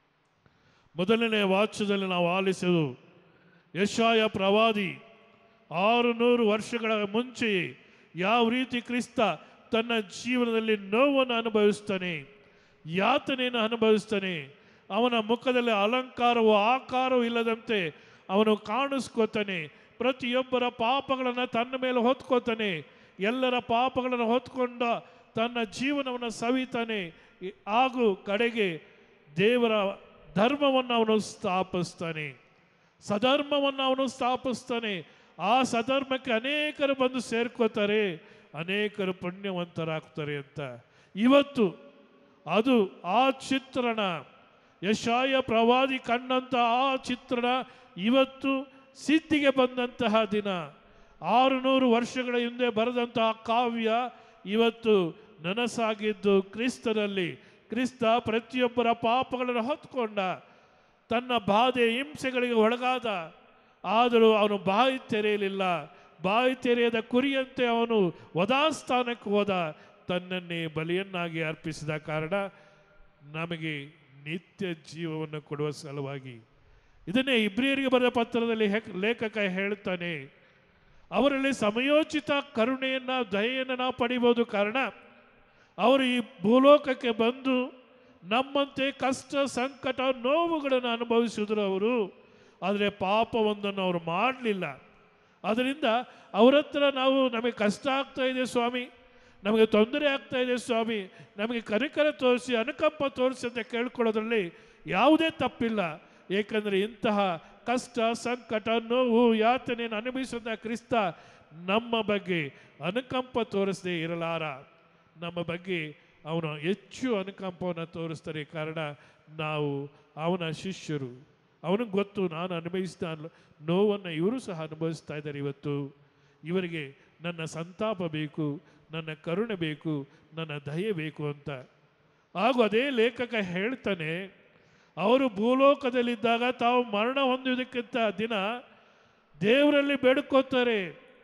ಮೊದಲನೇ ವಾಚ್ಯದಲ್ಲಿ ನಾವು ಆಲಿಸುವುದು ಯಶಾಯ ಪ್ರವಾದಿ ಆರು ನೂರು ವರ್ಷಗಳ ಮುಂಚೆಯೇ ಯಾವ ರೀತಿ ಕ್ರಿಸ್ತ ತನ್ನ ಜೀವನದಲ್ಲಿ ನೋವನ್ನು ಅನುಭವಿಸ್ತಾನೆ ಯಾತನೆಯನ್ನು ಅನುಭವಿಸ್ತಾನೆ ಅವನ ಮುಖದಲ್ಲಿ ಅಲಂಕಾರವೋ ಆಕಾರವೂ ಇಲ್ಲದಂತೆ ಅವನು ಕಾಣಿಸ್ಕೋತಾನೆ ಪ್ರತಿಯೊಬ್ಬರ ಪಾಪಗಳನ್ನು ತನ್ನ ಮೇಲೆ ಹೊತ್ಕೋತಾನೆ ಎಲ್ಲರ ಪಾಪಗಳನ್ನು ಹೊತ್ಕೊಂಡ ತನ್ನ ಜೀವನವನ್ನು ಸವಿತಾನೆ ಈ- ಹಾಗೂ ಕಡೆಗೆ ದೇವರ ಧರ್ಮವನ್ನು ಅವನು ಸ್ಥಾಪಿಸ್ತಾನೆ ಸಧರ್ಮವನ್ನು ಅವನು ಸ್ಥಾಪಿಸ್ತಾನೆ ಆ ಸಧರ್ಮಕ್ಕೆ ಅನೇಕರು ಬಂದು ಸೇರ್ಕೋತಾರೆ ಅನೇಕರು ಪುಣ್ಯವಂತರಾಗ್ತಾರೆ ಅಂತ ಇವತ್ತು ಅದು ಆ ಚಿತ್ರಣ ಯಶಾಯ ಪ್ರವಾದಿ ಕಂಡಂತ ಆ ಚಿತ್ರಣ ಇವತ್ತು ಸಿದ್ಧಿಗೆ ಬಂದಂತಹ ದಿನ ಆರುನೂರು ವರ್ಷಗಳ ಹಿಂದೆ ಬರೆದಂತಹ ಕಾವ್ಯ ಇವತ್ತು ನನಸಾಗಿದ್ದು ಕ್ರಿಸ್ತನಲ್ಲಿ ಕ್ರಿಸ್ತ ಪ್ರತಿಯೊಬ್ಬರ ಪಾಪಗಳನ್ನು ಹೊತ್ಕೊಂಡ ತನ್ನ ಬಾಧೆ ಹಿಂಸೆಗಳಿಗೆ ಒಳಗಾದ ಆದರೂ ಅವನು ಬಾಯಿ ತೆರೆಯಲಿಲ್ಲ ಬಾಯಿ ತೆರೆಯದ ಕುರಿಯಂತೆ ಅವನು ವಧಾಸ್ಥಾನಕ್ಕೆ ಹೋದ ತನ್ನನ್ನೇ ಬಲಿಯನ್ನಾಗಿ ಅರ್ಪಿಸಿದ ಕಾರಣ ನಮಗೆ ನಿತ್ಯ ಜೀವವನ್ನು ಕೊಡುವ ಸಲುವಾಗಿ ಇದನ್ನೇ ಇಬ್ರಿಯರಿಗೆ ಬರೆದ ಪತ್ರದಲ್ಲಿ ಹೆಕ್- ಲೇಖಕ ಹೇಳ್ತಾನೆ ಅವರಲ್ಲಿ ಸಮಯೋಚಿತ ಕರುಣೆಯನ್ನ ದಯೆಯನ್ನು ನಾವು ಪಡಿಬೋದು ಕಾರಣ ಅವರು ಈ ಭೂಲೋಕಕ್ಕೆ ಬಂದು ನಮ್ಮಂತೆ ಕಷ್ಟ ಸಂಕಟ ನೋವುಗಳನ್ನು ಅನುಭವಿಸಿದ್ರು ಅವರು ಆದರೆ ಪಾಪವೊಂದನ್ನು ಅವರು ಮಾಡಲಿಲ್ಲ ಅದರಿಂದ ಅವರ ಹತ್ರ ನಾವು ನಮಗೆ ಕಷ್ಟ ಆಗ್ತಾ ಇದೆ ಸ್ವಾಮಿ ನಮಗೆ ತೊಂದರೆ ಆಗ್ತಾ ಇದೆ ಸ್ವಾಮಿ ನಮಗೆ ಕನಿಕರ ತೋರಿಸಿ ಅನುಕಂಪ ತೋರಿಸಿ ಅಂತ ಕೇಳ್ಕೊಳ್ಳೋದ್ರಲ್ಲಿ ಯಾವುದೇ ತಪ್ಪಿಲ್ಲ ಏಕೆಂದರೆ ಇಂತಹ ಕಷ್ಟ ಸಂಕಟ ನೋವು ಯಾತನೆಯನ್ನು ಅನುಭವಿಸಿದ ಕ್ರಿಸ್ತ ನಮ್ಮ ಬಗ್ಗೆ ಅನುಕಂಪ ತೋರಿಸದೇ ಇರಲಾರ ನಮ್ಮ ಬಗ್ಗೆ ಅವನು ಹೆಚ್ಚು ಅನುಕಂಪವನ್ನು ತೋರಿಸ್ತಾರೆ ಕಾರಣ ನಾವು ಅವನ ಶಿಷ್ಯರು ಅವನಿಗೆ ಗೊತ್ತು ನಾನು ಅನುಭವಿಸಿದ ಅನ್- ನೋವನ್ನು ಇವರು ಸಹ ಅನುಭವಿಸ್ತಾ ಇದ್ದಾರೆ ಇವತ್ತು ಇವರಿಗೆ ನನ್ನ ಸಂತಾಪ ಬೇಕು ನನ್ನ ಕರುಣೆ ಬೇಕು ನನ್ನ ದಯೆ ಬೇಕು ಅಂತ ಹಾಗೂ ಅದೇ ಲೇಖಕ ಹೇಳ್ತಾನೆ ಅವರು ಭೂಲೋಕದಲ್ಲಿದ್ದಾಗ ತಾವು ಮರಣ ಹೊಂದುವುದಕ್ಕಿಂತ ದಿನ ದೇವರಲ್ಲಿ ಬೇಡ್ಕೋತಾರೆ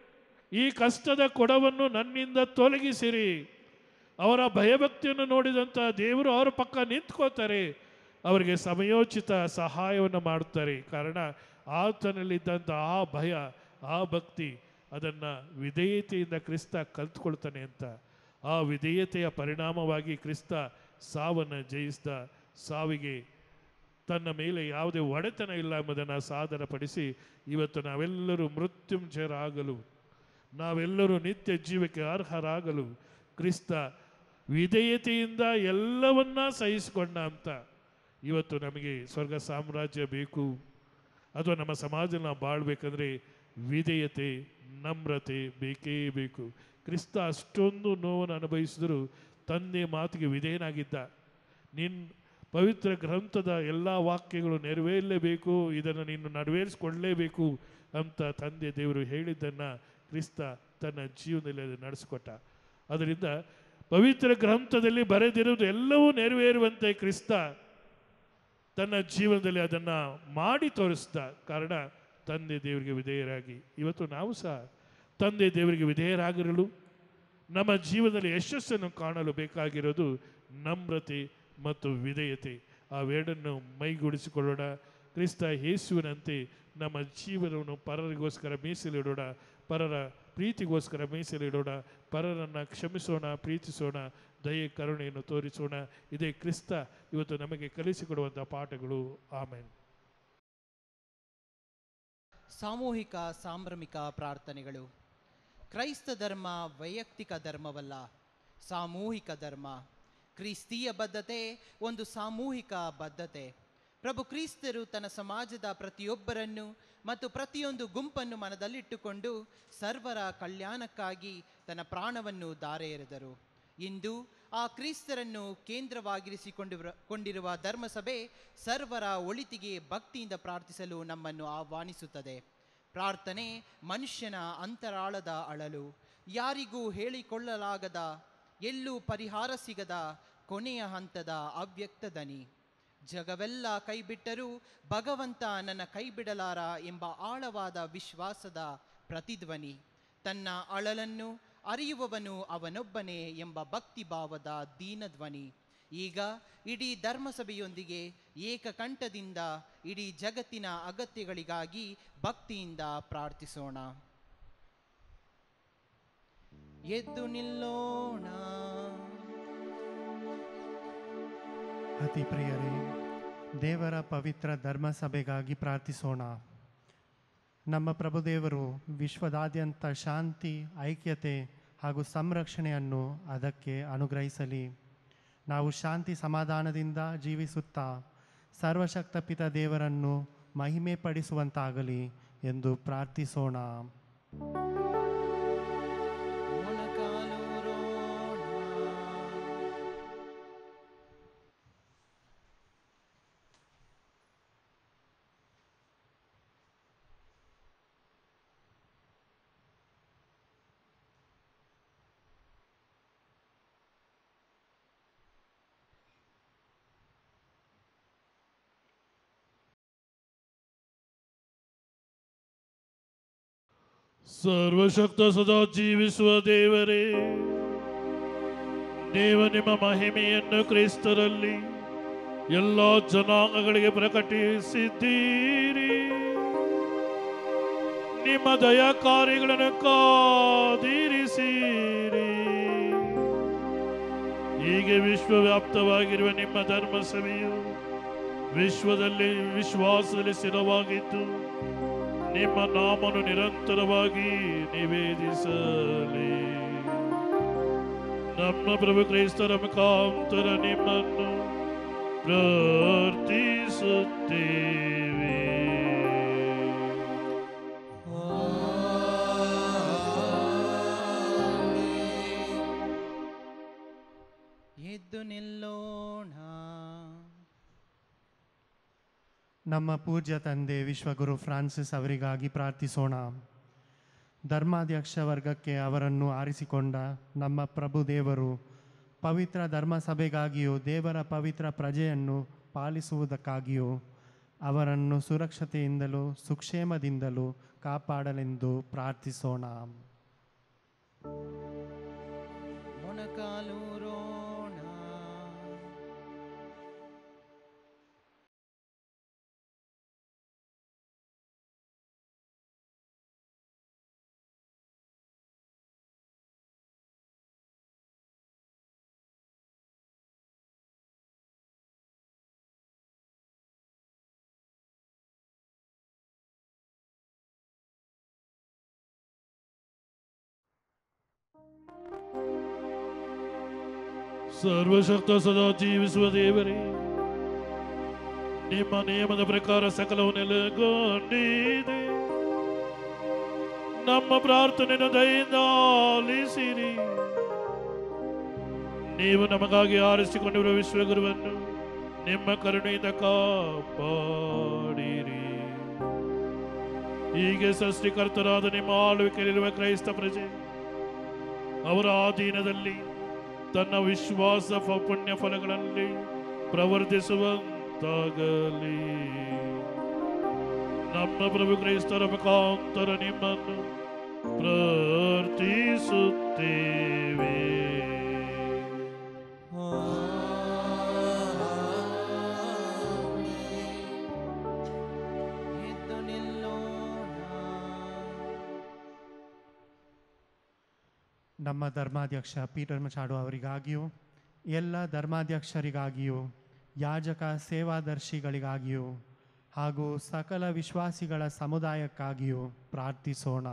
ಈ ಕಷ್ಟದ ಕೊಡವನ್ನು ನನ್ನಿಂದ ತೊಲಗಿಸಿರಿ ಅವರ ಭಯಭಕ್ತಿಯನ್ನು ನೋಡಿದಂಥ ದೇವರು ಅವರ ಪಕ್ಕ ನಿಂತ್ಕೋತಾರೆ ಅವರಿಗೆ ಸಮಯೋಚಿತ ಸಹಾಯವನ್ನು ಮಾಡುತ್ತಾರೆ ಕಾರಣ ಆತನಲ್ಲಿದ್ದಂಥ ಆ ಭಯ ಆ ಭಕ್ತಿ ಅದನ್ನು ವಿಧೇಯತೆಯಿಂದ ಕ್ರಿಸ್ತ ಕಲ್ತ್ಕೊಳ್ತಾನೆ ಅಂತ ಆ ವಿಧೇಯತೆಯ ಪರಿಣಾಮವಾಗಿ ಕ್ರಿಸ್ತ ಸಾವನ್ನು ಜಯಿಸಿದ ಸಾವಿಗೆ ತನ್ನ ಮೇಲೆ ಯಾವುದೇ ಒಡೆತನ ಇಲ್ಲ ಎಂಬುದನ್ನು ಸಾದರಪಡಿಸಿ ಇವತ್ತು ನಾವೆಲ್ಲರೂ ಮೃತ್ಯುಂಜಯರಾಗಲು ನಾವೆಲ್ಲರೂ ನಿತ್ಯ ಜೀವಕ್ಕೆ ಅರ್ಹರಾಗಲು ಕ್ರಿಸ್ತ ವಿಧೇಯತೆಯಿಂದ ಎಲ್ಲವನ್ನ ಸಹಿಸಿಕೊಂಡ ಅಂತ ಇವತ್ತು ನಮಗೆ ಸ್ವರ್ಗ ಸಾಮ್ರಾಜ್ಯ ಬೇಕು ಅಥವಾ ನಮ್ಮ ಸಮಾಜ ನಾವು ಬಾಳ್ಬೇಕಂದ್ರೆ ವಿಧೇಯತೆ ನಮ್ರತೆ ಬೇಕೇ ಬೇಕು ಕ್ರಿಸ್ತ ಅಷ್ಟೊಂದು ನೋವನ್ನು ಅನುಭವಿಸಿದರೂ ತಂದೆ ಮಾತಿಗೆ ವಿಧೇಯನಾಗಿದ್ದ ನಿನ್ ಪವಿತ್ರ ಗ್ರಂಥದ ಎಲ್ಲ ವಾಕ್ಯಗಳು ನೆರವೇರಲೇಬೇಕು ಇದನ್ನು ನೀನು ನೆರವೇರಿಸ್ಕೊಳ್ಳೇಬೇಕು ಅಂತ ತಂದೆ ದೇವರು ಹೇಳಿದ್ದನ್ನು ಕ್ರಿಸ್ತ ತನ್ನ ಜೀವನದಲ್ಲಿ ಅದು ನಡೆಸಿಕೊಟ್ಟ ಅದರಿಂದ ಪವಿತ್ರ ಗ್ರಂಥದಲ್ಲಿ ಬರೆದಿರುವುದು ಎಲ್ಲವೂ ನೆರವೇರುವಂತೆ ಕ್ರಿಸ್ತ ತನ್ನ ಜೀವನದಲ್ಲಿ ಅದನ್ನು ಮಾಡಿ ತೋರಿಸಿದ ಕಾರಣ ತಂದೆ ದೇವರಿಗೆ ವಿಧೇಯರಾಗಿ ಇವತ್ತು ನಾವು ಸಹ ತಂದೆ ದೇವರಿಗೆ ವಿಧೇಯರಾಗಿರಲು ನಮ್ಮ ಜೀವನದಲ್ಲಿ ಯಶಸ್ಸನ್ನು ಕಾಣಲು ಬೇಕಾಗಿರೋದು ನಮ್ರತೆ ಮತ್ತು ವಿಧೇಯತೆ ಅವೆರಡನ್ನು ಮೈಗೂಡಿಸಿಕೊಳ್ಳೋಣ ಕ್ರಿಸ್ತ ಯೇಸುವಿನಂತೆ ನಮ್ಮ ಜೀವನವನ್ನು ಪರರಿಗೋಸ್ಕರ ಮೀಸಲಿಡೋಣ ಪರರ ಪ್ರೀತಿಗೋಸ್ಕರ ಮೀಸಲಿಡೋಣ ಪರರನ್ನು ಕ್ಷಮಿಸೋಣ ಪ್ರೀತಿಸೋಣ ದಯೆ ಕರುಣೆಯನ್ನು ತೋರಿಸೋಣ ಇದೇ ಕ್ರಿಸ್ತ ಇವತ್ತು ನಮಗೆ ಕಲಿಸಿಕೊಡುವಂಥ ಪಾಠಗಳು ಆಮೇಲೆ ಸಾಮೂಹಿಕ ಸಾಂಭ್ರಮಿಕ ಪ್ರಾರ್ಥನೆಗಳು ಕ್ರೈಸ್ತ ಧರ್ಮ ವೈಯಕ್ತಿಕ ಧರ್ಮವಲ್ಲ ಸಾಮೂಹಿಕ ಧರ್ಮ ಕ್ರಿಸ್ತೀಯ ಬದ್ಧತೆ ಒಂದು ಸಾಮೂಹಿಕ ಬದ್ಧತೆ ಪ್ರಭು ಕ್ರಿಸ್ತರು ತನ್ನ ಸಮಾಜದ ಪ್ರತಿಯೊಬ್ಬರನ್ನು ಮತ್ತು ಪ್ರತಿಯೊಂದು ಗುಂಪನ್ನು ಮನದಲ್ಲಿಟ್ಟುಕೊಂಡು ಸರ್ವರ ಕಲ್ಯಾಣಕ್ಕಾಗಿ ತನ್ನ ಪ್ರಾಣವನ್ನು ದಾರೆ ಎರೆದರು ಇಂದು ಆ ಕ್ರಿಸ್ತರನ್ನು ಕೇಂದ್ರವಾಗಿರಿಸಿಕೊಂಡು ಕೊಂಡಿರುವ ಧರ್ಮಸಭೆ ಸರ್ವರ ಒಳಿತಿಗೆ ಭಕ್ತಿಯಿಂದ ಪ್ರಾರ್ಥಿಸಲು ನಮ್ಮನ್ನು ಆಹ್ವಾನಿಸುತ್ತದೆ ಪ್ರಾರ್ಥನೆ ಮನುಷ್ಯನ ಅಂತರಾಳದ ಅಳಲು ಯಾರಿಗೂ ಹೇಳಿಕೊಳ್ಳಲಾಗದ ಎಲ್ಲೂ ಪರಿಹಾರ ಸಿಗದ ಕೊನೆಯ ಹಂತದ ಅವ್ಯಕ್ತ ದನಿ ಜಗವೆಲ್ಲ ಕೈಬಿಟ್ಟರೂ ಭಗವಂತ ನನ್ನ ಕೈಬಿಡಲಾರ ಎಂಬ ಆಳವಾದ ವಿಶ್ವಾಸದ ಪ್ರತಿಧ್ವನಿ ತನ್ನ ಅಳಲನ್ನು ಅರಿಯುವವನು ಅವನೊಬ್ಬನೇ ಎಂಬ ಭಕ್ತಿಭಾವದ ದೀನಧ್ವನಿ ಈಗ ಇಡೀ ಧರ್ಮಸಭೆಯೊಂದಿಗೆ ಏಕಕಂಠದಿಂದ ಇಡೀ ಜಗತ್ತಿನ ಅಗತ್ಯಗಳಿಗಾಗಿ ಭಕ್ತಿಯಿಂದ ಪ್ರಾರ್ಥಿಸೋಣ ಎದ್ದು ನಿಲ್ಲೋಣ ಅತಿ ಪ್ರಿಯರೇ ದೇವರ ಪವಿತ್ರ ಧರ್ಮಸಭೆಗಾಗಿ ಪ್ರಾರ್ಥಿಸೋಣ ನಮ್ಮ ಪ್ರಭುದೇವರು ವಿಶ್ವದಾದ್ಯಂತ ಶಾಂತಿ ಐಕ್ಯತೆ ಹಾಗೂ ಸಂರಕ್ಷಣೆಯನ್ನು ಅದಕ್ಕೆ ಅನುಗ್ರಹಿಸಲಿ ನಾವು ಶಾಂತಿ ಸಮಾಧಾನದಿಂದ ಜೀವಿಸುತ್ತಾ ಸರ್ವಶಕ್ತ ಪಿತ ದೇವರನ್ನು ಮಹಿಮೆ ಪಡಿಸುವಂತಾಗಲಿ ಎಂದು ಪ್ರಾರ್ಥಿಸೋಣ ಸರ್ವಶಕ್ತ ಸದಾ ಜೀವಿಸುವ ದೇವರೇ ನೀವು ನಿಮ್ಮ ಮಹಿಮೆಯನ್ನು ಕ್ರೈಸ್ತರಲ್ಲಿ ಎಲ್ಲ ಜನಾಂಗಗಳಿಗೆ ಪ್ರಕಟಿಸಿದ್ದೀರಿ ನಿಮ್ಮ ದಯಾ ಕಾರ್ಯಗಳನ್ನು ಕಾದಿರಿಸಿರಿ ಹೀಗೆ ವಿಶ್ವವ್ಯಾಪ್ತವಾಗಿರುವ ನಿಮ್ಮ ಧರ್ಮ ಸಭೆಯು ವಿಶ್ವದಲ್ಲಿ ವಿಶ್ವಾಸದಲ್ಲಿ ಸ್ಥಿರವಾಗಿದ್ದು ನಿಮ್ಮ ನಾಮನು ನಿರಂತರವಾಗಿ ನಿವೇದಿಸಲಿ ನಮ್ಮ ಪ್ರಭು ಕ್ರೈಸ್ತರ ಮುಖಾಂತರ ನಿಮ್ಮನ್ನು ಪ್ರಾರ್ಥಿಸುತ್ತೇವೆ ಎದ್ದು ನಿಲ್ಲೋಣ ನಮ್ಮ ಪೂಜ್ಯ ತಂದೆ ವಿಶ್ವಗುರು ಫ್ರಾನ್ಸಿಸ್ ಅವರಿಗಾಗಿ ಪ್ರಾರ್ಥಿಸೋಣ ಧರ್ಮಾಧ್ಯಕ್ಷ ವರ್ಗಕ್ಕೆ ಅವರನ್ನು ಆರಿಸಿಕೊಂಡ ನಮ್ಮ ಪ್ರಭು ದೇವರು ಪವಿತ್ರ ಧರ್ಮಸಭೆಗಾಗಿಯೂ ದೇವರ ಪವಿತ್ರ ಪ್ರಜೆಯನ್ನು ಪಾಲಿಸುವುದಕ್ಕಾಗಿಯೂ ಅವರನ್ನು ಸುರಕ್ಷತೆಯಿಂದಲೂ ಸುಕ್ಷೇಮದಿಂದಲೂ ಕಾಪಾಡಲೆಂದು ಪ್ರಾರ್ಥಿಸೋಣ ಮೊಣಕಾಲೂರೋಣ ಸರ್ವಶಕ್ತ ಸದಾ ಜೀವಿಸುವ ದೇವರೇ ನಿಮ್ಮ ನಿಯಮದ ಪ್ರಕಾರ ಸಕಲವು ನೆಲೆಗೊಂಡಿದೆ ನಮ್ಮ ಪ್ರಾರ್ಥನೆಯನ್ನು ದಯಿಂದ ಆಲಿಸಿರಿ ನೀವು ನಮಗಾಗಿ ಆರಿಸಿಕೊಂಡಿರುವ ವಿಶ್ವಗುರುವನ್ನು ನಿಮ್ಮ ಕರುಣೆಯಿಂದ ಕಾಪಾಡಿರಿ ಹೀಗೆ ಸೃಷ್ಟಿಕರ್ತರಾದ ನಿಮ್ಮ ಆಳ್ವಿಕೆಯಲ್ಲಿರುವ ಕ್ರೈಸ್ತ ಪ್ರಜೆ ಅವರ ಆಧೀನದಲ್ಲಿ ತನ್ನ ವಿಶ್ವಾಸ ಫ- ಪುಣ್ಯ ಫಲಗಳಲ್ಲಿ ಪ್ರವರ್ತಿಸುವಂತಾಗಲಿ ನಮ್ಮ ಪ್ರಭು ಕ್ರೈಸ್ತರ ಮುಖಾಂತರ ನಿಮ್ಮನ್ನು ಪ್ರಾರ್ಥಿಸುತ್ತೇವೆ ಎದ್ದು ನಿಲ್ಲೋಣ ನಮ್ಮ ಧರ್ಮಾಧ್ಯಕ್ಷ ಪೀಟರ್ ಮಚಾಡು ಅವರಿಗಾಗಿಯೂ ಎಲ್ಲ ಧರ್ಮಾಧ್ಯಕ್ಷರಿಗಾಗಿಯೂ ಯಾಜಕ ಸೇವಾದರ್ಶಿಗಳಿಗಾಗಿಯೂ ಹಾಗೂ ಸಕಲ ವಿಶ್ವಾಸಿಗಳ ಸಮುದಾಯಕ್ಕಾಗಿಯೂ ಪ್ರಾರ್ಥಿಸೋಣ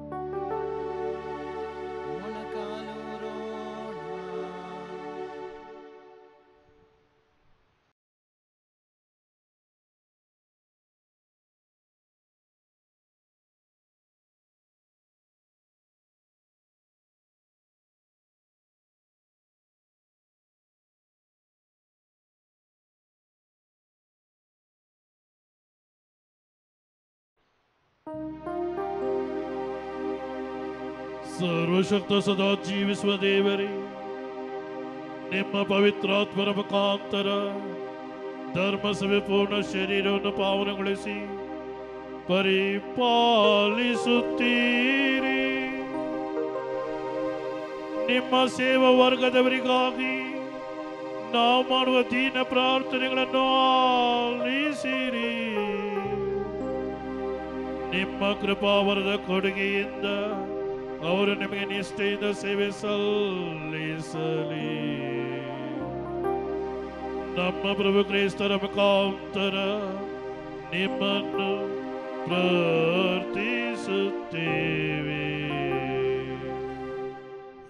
ಸರ್ವಶಕ್ತ ಸದಾ ಜೀವಿಸುವ ದೇವರೇ ನಿಮ್ಮ ಪವಿತ್ರಾತ್ಮರ ಮುಖಾಂತರ ಧರ್ಮಸಭೆ ಪೂರ್ಣ ಶರೀರವನ್ನು ಪಾವನಗೊಳಿಸಿ ಪರಿಪಾಲಿಸುತ್ತೀರಿ ನಿಮ್ಮ ಸೇವಾ ವರ್ಗದವರಿಗಾಗಿ ನಾವು ಮಾಡುವ ದೀನ ಪ್ರಾರ್ಥನೆಗಳನ್ನು ಆಲಿಸಿರಿ ನಿಮ್ಮ ಕೃಪಾವರದ ಕೊಡುಗೆಯಿಂದ ಅವರು ನಿಮಗೆ ನಿಷ್ಠೆಯಿಂದ ಸೇವೆ ಸಲ್ಲಿಸಲಿ ನಮ್ಮ ಪ್ರಭು ಕ್ರೈಸ್ತರ ಮುಖಾಂತರ ನಿಮ್ಮನ್ನು ಪ್ರಾರ್ಥಿಸುತ್ತೇವೆ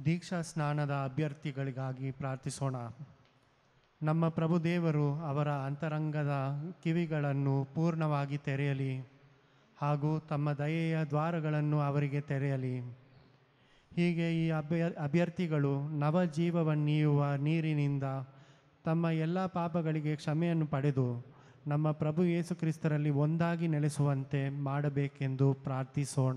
ದೀಕ್ಷಾ ಸ್ನಾನದ ಅಭ್ಯರ್ಥಿಗಳಿಗಾಗಿ ಪ್ರಾರ್ಥಿಸೋಣ ನಮ್ಮ ಪ್ರಭು ದೇವರು ಅವರ ಅಂತರಂಗದ ಕಿವಿಗಳನ್ನು ಪೂರ್ಣವಾಗಿ ತೆರೆಯಲಿ ಹಾಗೂ ತಮ್ಮ ದಯೆಯ ದ್ವಾರಗಳನ್ನು ಅವರಿಗೆ ತೆರೆಯಲಿ ಹೀಗೆ ಈ ಅಭ್ಯ ಅಭ್ಯರ್ಥಿಗಳು ನವಜೀವವನ್ನೀಯುವ ನೀರಿನಿಂದ ತಮ್ಮ ಎಲ್ಲ ಪಾಪಗಳಿಗೆ ಕ್ಷಮೆಯನ್ನು ಪಡೆದು ನಮ್ಮ ಪ್ರಭು ಯೇಸು ಕ್ರಿಸ್ತರಲ್ಲಿ ಒಂದಾಗಿ ನೆಲೆಸುವಂತೆ ಮಾಡಬೇಕೆಂದು ಪ್ರಾರ್ಥಿಸೋಣ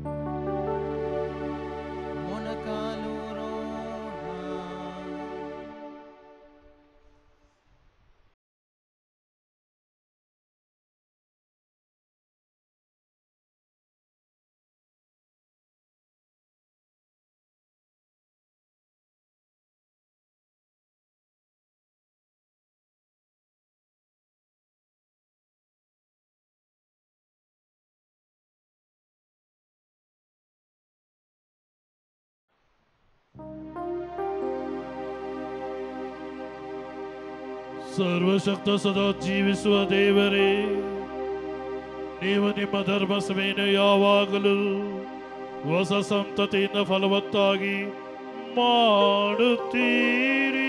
ಸರ್ವಶಕ್ತ ಸದಾ ಜೀವಿಸುವ ದೇವರೇ ನೀವು ನಿಮ್ಮ ಧರ್ಮ ಸಭೆಯನ್ನು ಯಾವಾಗಲೂ ಹೊಸ ಸಂತತಿಯಿಂದ ಫಲವತ್ತಾಗಿ ಮಾಡುತ್ತೀರಿ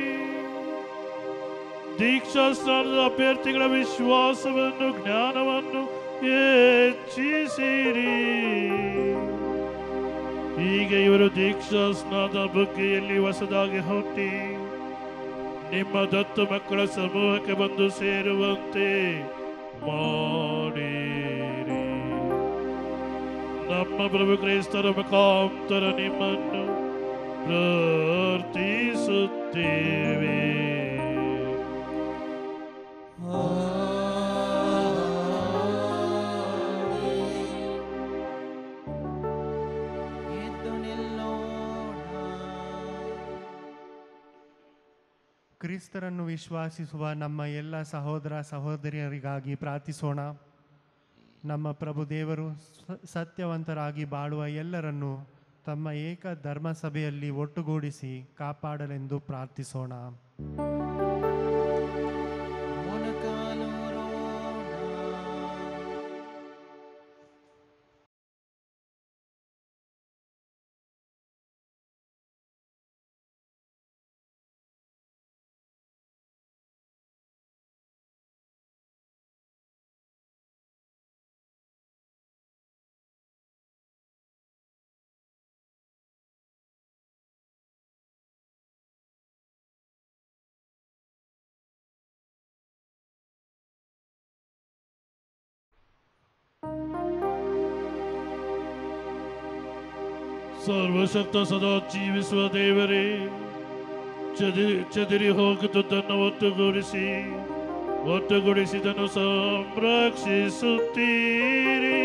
ದೀಕ್ಷಾ ಸ್ನಾನದ ಅಭ್ಯರ್ಥಿಗಳ ವಿಶ್ವಾಸವನ್ನು ಜ್ಞಾನವನ್ನು ಹೆಚ್ಚಿಸಿರಿ ಈಗ ಇವರು ದೀಕ್ಷಾ ಸ್ನಾನದ ಬುಗ್ಗೆಯಲ್ಲಿ ಹೊಸದಾಗಿ ಹುಟ್ಟಿ ನಿಮ್ಮ ದತ್ತು ಮಕ್ಕಳ ಸಮೂಹಕ್ಕೆ ಬಂದು ಸೇರುವಂತೆ ಮಾಡಿರಿ ನಮ್ಮ ಪ್ರಭು ಕ್ರೈಸ್ತರ ಮುಖಾಂತರ ನಿಮ್ಮನ್ನು ಪ್ರಾರ್ಥಿಸುತ್ತೇವೆ ಎದ್ದು ನಿಲ್ಲೋಣ ಕ್ರಿಸ್ತರನ್ನು ವಿಶ್ವಾಸಿಸುವ ನಮ್ಮ ಎಲ್ಲ ಸಹೋದರ ಸಹೋದರಿಯರಿಗಾಗಿ ಪ್ರಾರ್ಥಿಸೋಣ ನಮ್ಮ ಪ್ರಭು ದೇವರು ಸ- ಸತ್ಯವಂತರಾಗಿ ಬಾಳುವ ಎಲ್ಲರನ್ನು ತಮ್ಮ ಏಕ ಧರ್ಮ ಸಭೆಯಲ್ಲಿ ಒಟ್ಟುಗೂಡಿಸಿ ಕಾಪಾಡಲೆಂದು ಪ್ರಾರ್ಥಿಸೋಣ ಸರ್ವಶಕ್ತ ಸದಾ ಜೀವಿಸುವ ದೇವರೇ ಚದಿರಿ ಚದಿರಿ ಹೋಗುತ್ತದನ್ನು ಒಟ್ಟುಗೂಡಿಸಿ ಒಟ್ಟುಗೂಡಿಸಿದನ್ನು ಸಂರಕ್ಷಿಸುತ್ತೀರಿ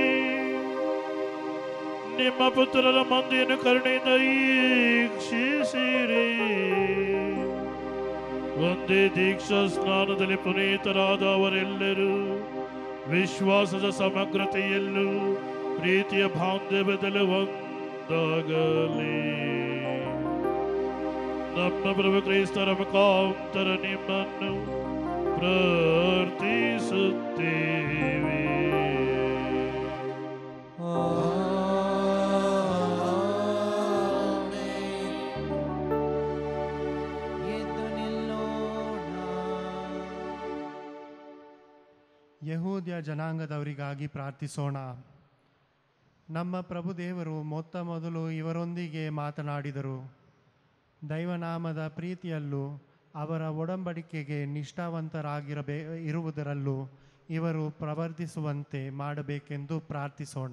ನಿಮ್ಮ ಪುತ್ರರ ಮಂದಿಯನ್ನು ಕರುಣೆಯಿಂದ ಈಕ್ಷಿಸಿರಿ ಒಂದೇ ದೀಕ್ಷಾ ಸ್ನಾನದಲ್ಲಿ ಪುನೀತರಾದ ಅವರೆಲ್ಲರೂ ವಿಶ್ವಾಸದ ಸಮಗ್ರತೆಯಲ್ಲೂ ಪ್ರೀತಿಯ ಬಾಂಧವ್ಯದಲ್ಲಿ ಒಂದಾಗಲಿ ನಮ್ಮ ಪ್ರಭು ಕ್ರೈಸ್ತರ ಮುಖಾಂತರ ನಿಮ್ಮನ್ನು ಪ್ರಾರ್ಥಿಸುತ್ತೇವೆ ಎದ್ದು ನಿಲ್ಲೋಣ ಯಹೂದ್ಯ ಜನಾಂಗದವರಿಗಾಗಿ ಪ್ರಾರ್ಥಿಸೋಣ ನಮ್ಮ ಪ್ರಭು ದೇವರು ಮೊತ್ತ ಮೊದಲು ಇವರೊಂದಿಗೆ ಮಾತನಾಡಿದರು ದೈವನಾಮದ ಪ್ರೀತಿಯಲ್ಲೂ ಅವರ ಒಡಂಬಡಿಕೆಗೆ ನಿಷ್ಠಾವಂತರಾಗಿರಬೇ ಇರುವುದರಲ್ಲೂ ಇವರು ಪ್ರವರ್ತಿಸುವಂತೆ ಮಾಡಬೇಕೆಂದು ಪ್ರಾರ್ಥಿಸೋಣ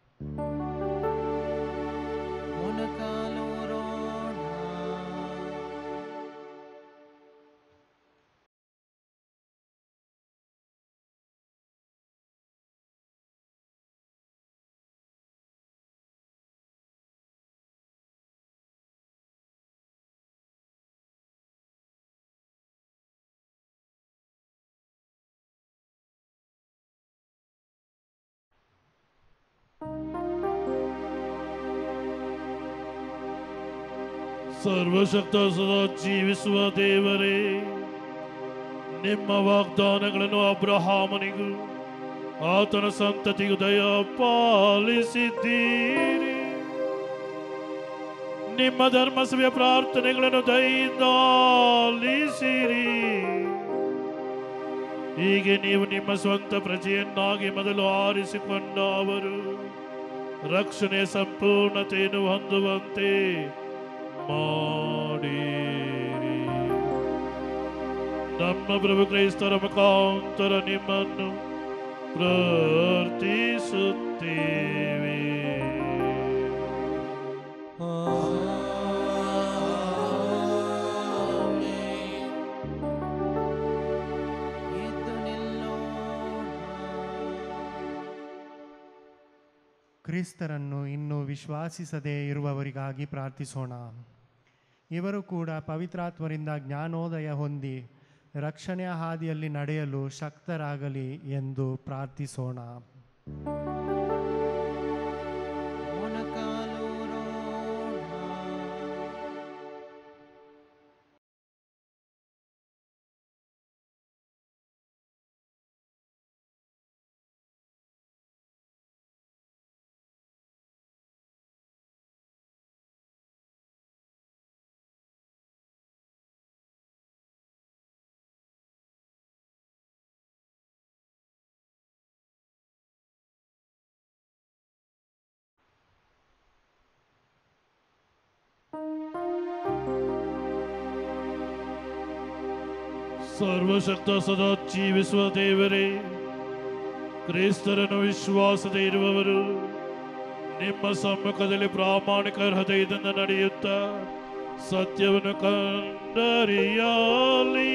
ಸರ್ವಶಕ್ತ ಸದಾ ಜೀವಿಸುವ ದೇವರೇ ನಿಮ್ಮ ವಾಗ್ದಾನಗಳನ್ನು ಅಬ್ರಹಾಮನಿಗೂ ಆತನ ಸಂತತಿಗೂ ದಯ ಪಾಲಿಸಿದ್ದೀರಿ ನಿಮ್ಮ ಧರ್ಮಸಭೆಯ ಪ್ರಾರ್ಥನೆಗಳನ್ನು ದಯಿಂದ ಆಲಿಸಿರಿ ಹೀಗೆ ನೀವು ನಿಮ್ಮ ಸ್ವಂತ ಪ್ರಜೆಯನ್ನಾಗಿ ಮೊದಲು ಆರಿಸಿಕೊಂಡ ಅವರು ರಕ್ಷಣೆಯ ಸಂಪೂರ್ಣತೆಯನ್ನು ಹೊಂದುವಂತೆ ಮಾಡಿರಿ ನಮ್ಮ ಪ್ರಭು ಕ್ರೈಸ್ತರ ಮುಖಾಂತರ ನಿಮ್ಮನ್ನು ಪ್ರಾರ್ಥಿಸುತ್ತೇವೆ ಎದ್ದು ನಿಲ್ಲೋಣ ಕ್ರಿಸ್ತರನ್ನು ಇನ್ನೂ ವಿಶ್ವಾಸಿಸದೇ ಇರುವವರಿಗಾಗಿ ಪ್ರಾರ್ಥಿಸೋಣ ಇವರು ಕೂಡ ಪವಿತ್ರಾತ್ಮರಿಂದ ಜ್ಞಾನೋದಯ ಹೊಂದಿ ರಕ್ಷಣೆಯ ಹಾದಿಯಲ್ಲಿ ನಡೆಯಲು ಶಕ್ತರಾಗಲಿ ಎಂದು ಪ್ರಾರ್ಥಿಸೋಣ ಸರ್ವಶಕ್ತ ಸದಾ ಜೀವಿಸುವ ದೇವರೇ ಕ್ರೈಸ್ತರನ್ನು ವಿಶ್ವಾಸದ ಇರುವವರು ನಿಮ್ಮ ಸಮ್ಮುಖದಲ್ಲಿ ಪ್ರಾಮಾಣಿಕ ಹೃದಯದಿಂದ ನಡೆಯುತ್ತಾ ಸತ್ಯವನ್ನು ಕಂಡರಿಯಲಿ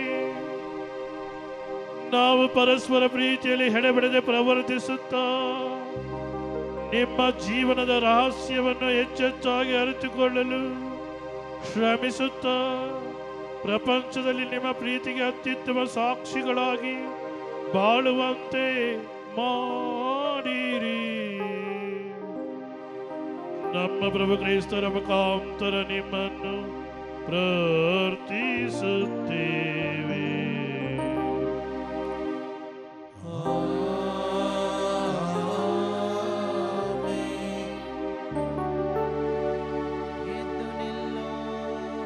ನಾವು ಪರಸ್ಪರ ಪ್ರೀತಿಯಲ್ಲಿ ಹೆಡೆಬಿಡದೆ ಪ್ರವರ್ತಿಸುತ್ತಾ ನಿಮ್ಮ ಜೀವನದ ರಹಸ್ಯವನ್ನು ಹೆಚ್ಚೆಚ್ಚಾಗಿ ಅರಿತುಕೊಳ್ಳಲು ಶ್ರಮಿಸುತ್ತಾ ಪ್ರಪಂಚದಲ್ಲಿ ನಿಮ್ಮ ಪ್ರೀತಿಗೆ ಅತ್ಯುತ್ತಮ ಸಾಕ್ಷಿಗಳಾಗಿ ಬಾಳುವಂತೆ ಮಾಡಿರಿ ನಮ್ಮ ಪ್ರಭು ಕ್ರೈಸ್ತರ ಮುಖಾಂತರ ನಿಮ್ಮನ್ನು ಪ್ರಾರ್ಥಿಸುತ್ತೇವೆ ಎದ್ದು ನಿಲ್ಲೋಣ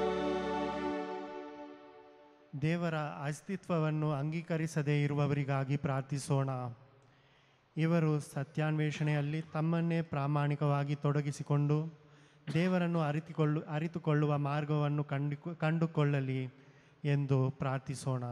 ದೇವರ ಅಸ್ತಿತ್ವವನ್ನು ಅಂಗೀಕರಿಸದೇ ಇರುವವರಿಗಾಗಿ ಪ್ರಾರ್ಥಿಸೋಣ ಇವರು ಸತ್ಯಾನ್ವೇಷಣೆಯಲ್ಲಿ ತಮ್ಮನ್ನೇ ಪ್ರಾಮಾಣಿಕವಾಗಿ ತೊಡಗಿಸಿಕೊಂಡು ದೇವರನ್ನು ಅರಿತುಕೊಳ್ಳು ಅರಿತುಕೊಳ್ಳುವ ಮಾರ್ಗವನ್ನು ಕಂಡು ಕಂಡುಕೊಳ್ಳಲಿ ಎಂದು ಪ್ರಾರ್ಥಿಸೋಣ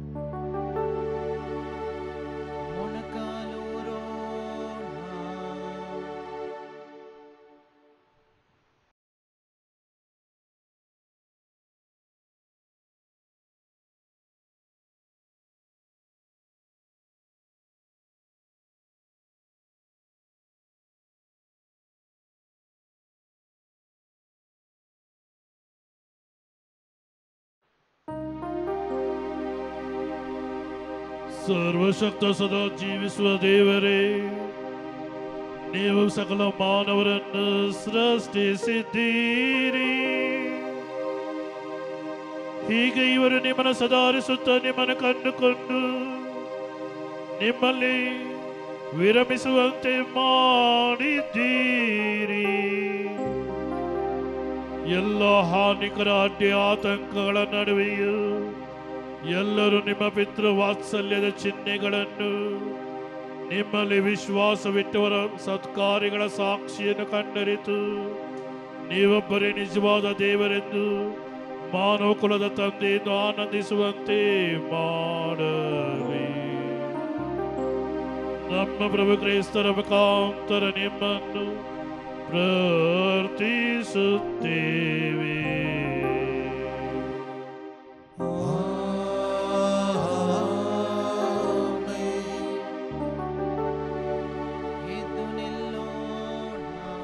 ಸರ್ವಶಕ್ತ ಸದಾ ಜೀವಿಸುವ ದೇವರೇ ನೀವು ಸಕಲ ಮಾನವರನ್ನು ಸೃಷ್ಟಿಸಿದ್ದೀರಿ ಹೀಗೆ ಇವರು ನಿಮ್ಮನ್ನು ಸದಾರಿಸುತ್ತಾ ನಿಮ್ಮನ್ನು ಕಂಡುಕೊಂಡು ನಿಮ್ಮಲ್ಲಿ ವಿರಮಿಸುವಂತೆ ಮಾಡಿದ್ದೀರಿ ಎಲ್ಲ ಹಾನಿಕರ ಅಡ್ಡಿ ಆತಂಕಗಳ ನಡುವೆಯೂ ಎಲ್ಲರೂ ನಿಮ್ಮ ಪಿತೃ ವಾತ್ಸಲ್ಯದ ಚಿಹ್ನೆಗಳನ್ನು ನಿಮ್ಮಲ್ಲಿ ವಿಶ್ವಾಸವಿಟ್ಟವರ ಸತ್ಕಾರ್ಯಗಳ ಸಾಕ್ಷಿಯನ್ನು ಕಂಡರಿತು ನೀವೊಬ್ಬರೇ ನಿಜವಾದ ದೇವರೆಂದು ಮಾನವ ಕುಲದ ತಂದೆಯನ್ನು ಆನಂದಿಸುವಂತೆ ಮಾಡಲಿ ನಮ್ಮ ಪ್ರಭು ಕ್ರೈಸ್ತರ ಮುಖಾಂತರ ನಿಮ್ಮನ್ನು ಪ್ರಾರ್ಥಿಸುತ್ತೇವೆ ಎದ್ದು ನಿಲ್ಲೋಣ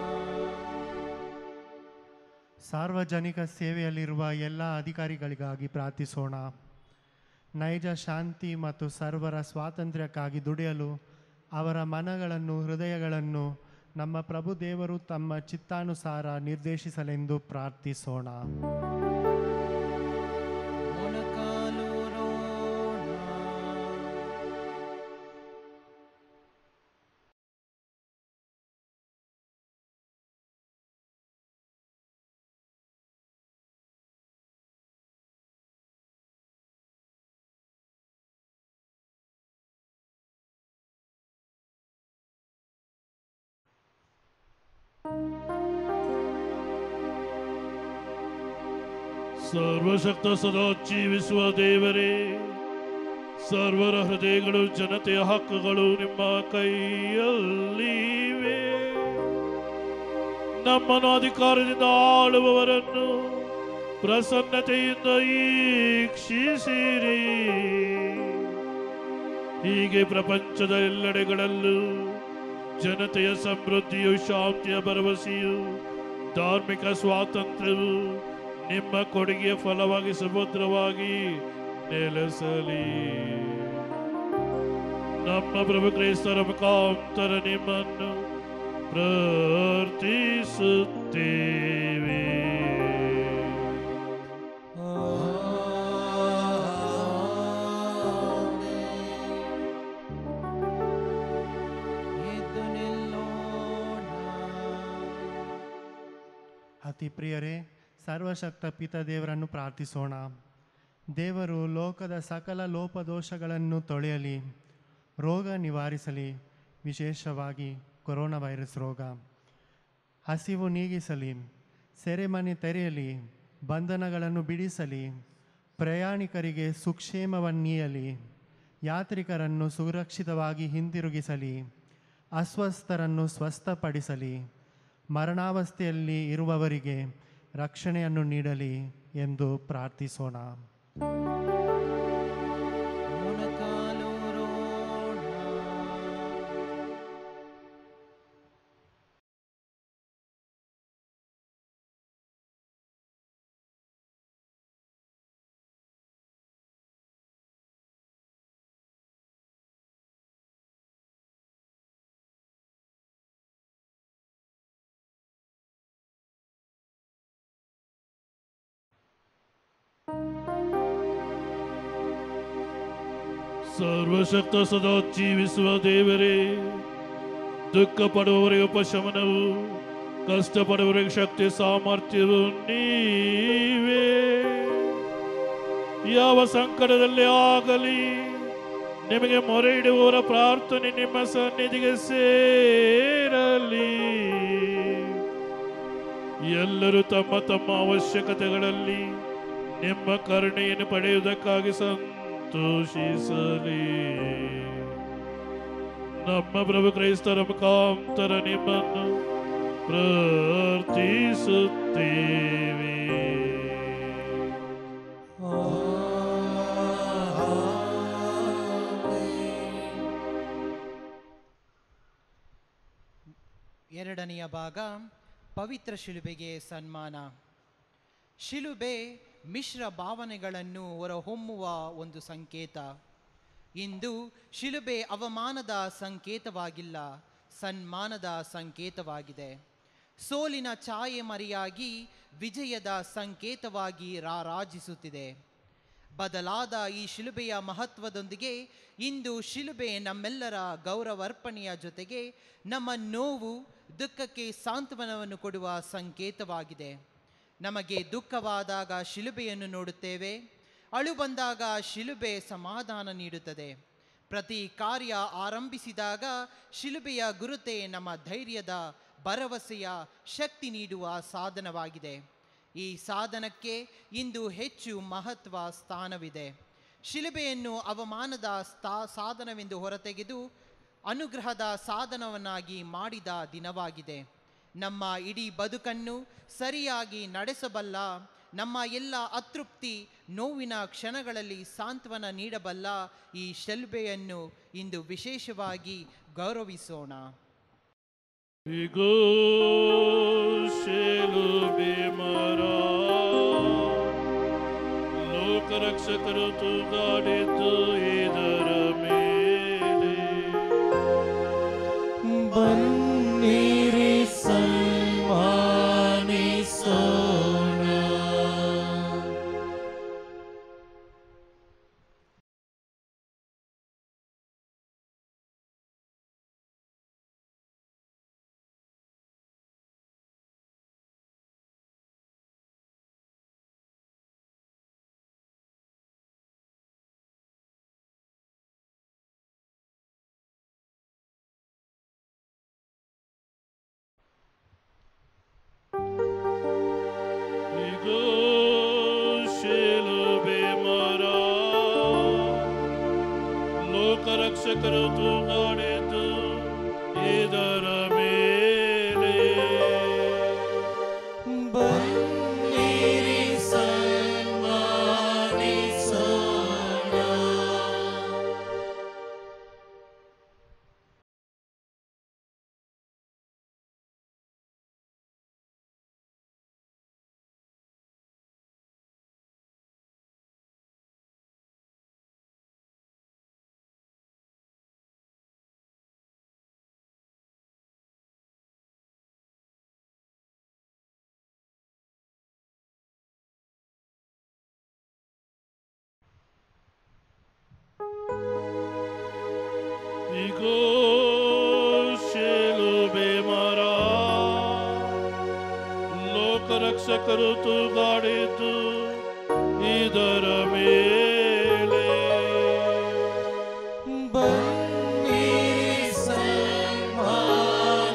ಸಾರ್ವಜನಿಕ ಸೇವೆಯಲ್ಲಿರುವ ಎಲ್ಲ ಅಧಿಕಾರಿಗಳಿಗಾಗಿ ಪ್ರಾರ್ಥಿಸೋಣ ನೈಜ ಶಾಂತಿ ಮತ್ತು ಸರ್ವರ ಸ್ವಾತಂತ್ರ್ಯಕ್ಕಾಗಿ ದುಡಿಯಲು ಅವರ ಮನಗಳನ್ನು ಹೃದಯಗಳನ್ನು ನಮ್ಮ ಪ್ರಭು ದೇವರು ತಮ್ಮ ಚಿತ್ತಾನುಸಾರ ನಿರ್ದೇಶಿಸಲೆಂದು ಪ್ರಾರ್ಥಿಸೋಣ ಸರ್ವಶಕ್ತ ಸದಾ ಜೀವಿಸುವ ದೇವರೇ ಸರ್ವರ ಹೃದಯಗಳು ಜನತೆಯ ಹಕ್ಕುಗಳು ನಿಮ್ಮ ಕೈಯಲ್ಲಿವೆ ನಮ್ಮನ್ನು ಅಧಿಕಾರದಿಂದ ಆಳುವವರನ್ನು ಪ್ರಸನ್ನತೆಯಿಂದ ಈಕ್ಷಿಸಿರಿ ಹೀಗೆ ಪ್ರಪಂಚದ ಎಲ್ಲೆಡೆಗಳಲ್ಲೂ ಜನತೆಯ ಸಮೃದ್ಧಿಯು ಶಾಂತಿಯ ಭರವಸೆಯು ಧಾರ್ಮಿಕ ಸ್ವಾತಂತ್ರ್ಯವು ನಿಮ್ಮ ಕೊಡುಗೆಯ ಫಲವಾಗಿ ಸುಭದ್ರವಾಗಿ ನೆಲೆಸಲಿ ನಮ್ಮ ಪ್ರಭು ಕ್ರೈಸ್ತರ ಮುಖಾಂತರ ನಿಮ್ಮನ್ನು ಪ್ರಾರ್ಥಿಸುತ್ತೇವೆ ಎದ್ದು ನಿಲ್ಲೋಣ ಅತಿ ಪ್ರಿಯರೇ ಸರ್ವಶಕ್ತ ಪಿತ ದೇವರನ್ನು ಪ್ರಾರ್ಥಿಸೋಣ ದೇವರು ಲೋಕದ ಸಕಲ ಲೋಪದೋಷಗಳನ್ನು ತೊಳೆಯಲಿ ರೋಗ ನಿವಾರಿಸಲಿ ವಿಶೇಷವಾಗಿ ಕೊರೋನಾ ವೈರಸ್ ರೋಗ ಹಸಿವು ನೀಗಿಸಲಿ ಸೆರೆಮನೆ ತೆರೆಯಲಿ ಬಂಧನಗಳನ್ನು ಬಿಡಿಸಲಿ ಪ್ರಯಾಣಿಕರಿಗೆ ಸುಕ್ಷೇಮವನ್ನೀಯಲಿ ಯಾತ್ರಿಕರನ್ನು ಸುರಕ್ಷಿತವಾಗಿ ಹಿಂದಿರುಗಿಸಲಿ ಅಸ್ವಸ್ಥರನ್ನು ಸ್ವಸ್ಥಪಡಿಸಲಿ ಮರಣಾವಸ್ಥೆಯಲ್ಲಿ ಇರುವವರಿಗೆ ರಕ್ಷಣೆಯನ್ನು ನೀಡಲಿ ಎಂದು ಪ್ರಾರ್ಥಿಸೋಣ ಸರ್ವಶಕ್ತ ಸದಾ ಜೀವಿಸುವ ದೇವರೇ ದುಃಖ ಪಡುವವರಿಗೆ ಉಪಶಮನವು ಕಷ್ಟಪಡುವವರಿಗೆ ಶಕ್ತಿ ಸಾಮರ್ಥ್ಯವು ನೀವೇ ಯಾವ ಸಂಕಟದಲ್ಲಿ ಆಗಲಿ ನಿಮಗೆ ಮೊರೆ ಇಡುವವರ ಪ್ರಾರ್ಥನೆ ನಿಮ್ಮ ಸನ್ನಿಧಿಗೆ ಸೇರಲಿ ಎಲ್ಲರೂ ತಮ್ಮ ತಮ್ಮ ಅವಶ್ಯಕತೆಗಳಲ್ಲಿ ನಿಮ್ಮ ಕರುಣೆಯನ್ನು ಪಡೆಯುವುದಕ್ಕಾಗಿ ಸಂತೋಷಿಸಲಿ ನಮ್ಮ ಪ್ರಭು ಕ್ರೈಸ್ತರ ಮುಖಾಂತರ ನಿಮ್ಮನ್ನು ಪ್ರಾರ್ಥಿಸುತ್ತೇವೆ ಎರಡನೆಯ ಭಾಗ ಪವಿತ್ರ ಶಿಲುಬೆಗೆ ಸನ್ಮಾನ ಶಿಲುಬೆ ಮಿಶ್ರ ಭಾವನೆಗಳನ್ನು ಹೊರಹೊಮ್ಮುವ ಒಂದು ಸಂಕೇತ ಇಂದು ಶಿಲುಬೆ ಅವಮಾನದ ಸಂಕೇತವಾಗಿಲ್ಲ ಸನ್ಮಾನದ ಸಂಕೇತವಾಗಿದೆ ಸೋಲಿನ ಛಾಯೆ ಮರೆಯಾಗಿ ವಿಜಯದ ಸಂಕೇತವಾಗಿ ರಾರಾಜಿಸುತ್ತಿದೆ ಬದಲಾದ ಈ ಶಿಲುಬೆಯ ಮಹತ್ವದೊಂದಿಗೆ ಇಂದು ಶಿಲುಬೆ ನಮ್ಮೆಲ್ಲರ ಗೌರವಾರ್ಪಣೆಯ ಜೊತೆಗೆ ನಮ್ಮ ನೋವು ದುಃಖಕ್ಕೆ ಸಾಂತ್ವನವನ್ನು ಕೊಡುವ ಸಂಕೇತವಾಗಿದೆ ನಮಗೆ ದುಃಖವಾದಾಗ ಶಿಲುಬೆಯನ್ನು ನೋಡುತ್ತೇವೆ ಅಳು ಬಂದಾಗ ಶಿಲುಬೆ ಸಮಾಧಾನ ನೀಡುತ್ತದೆ ಪ್ರತಿ ಕಾರ್ಯ ಆರಂಭಿಸಿದಾಗ ಶಿಲುಬೆಯ ಗುರುತೆ ನಮ್ಮ ಧೈರ್ಯದ ಭರವಸೆಯ ಶಕ್ತಿ ನೀಡುವ ಸಾಧನವಾಗಿದೆ ಈ ಸಾಧನಕ್ಕೆ ಇಂದು ಹೆಚ್ಚು ಮಹತ್ವ ಸ್ಥಾನವಿದೆ ಶಿಲುಬೆಯನ್ನು ಅವಮಾನದ ಸ್ಥಾ ಸಾಧನವೆಂದು ಹೊರತೆಗೆದು ಅನುಗ್ರಹದ ಸಾಧನವನ್ನಾಗಿ ಮಾಡಿದ ದಿನವಾಗಿದೆ ನಮ್ಮ ಇಡೀ ಬದುಕನ್ನು ಸರಿಯಾಗಿ ನಡೆಸಬಲ್ಲ ನಮ್ಮ ಎಲ್ಲ ಅತೃಪ್ತಿ ನೋವಿನ ಕ್ಷಣಗಳಲ್ಲಿ ಸಾಂತ್ವನ ನೀಡಬಲ್ಲ ಈ ಶೆಲ್ಬೆಯನ್ನು ಇಂದು ವಿಶೇಷವಾಗಿ ಗೌರವಿಸೋಣ ಇಗೋ ಶಿಲುಬೆ ಮರ ಲೋಕರಕ್ಷಕರು ತೂಗಾಡಿದ್ದು ಇದರ ಮೇಲೆ ಬನ್ನಿರಿ ಲೋಕರಕ್ಷಕರು ತೂಗಾಡಿದ್ದು ಇದರ ಮೇಲೆ ಬನ್ನಿರಿ ಸನ್ಮಾನಿಸೋಣ ಇಗೋ ಶಿಲುಬೆ ಮರ ಲೋಕರಕ್ಷಕರು ತೂಗಾಡಿದ್ದು ಇದರ ಮೇಲೆ ಬನ್ನಿರಿ ಸನ್ಮಾನಿಸೋಣ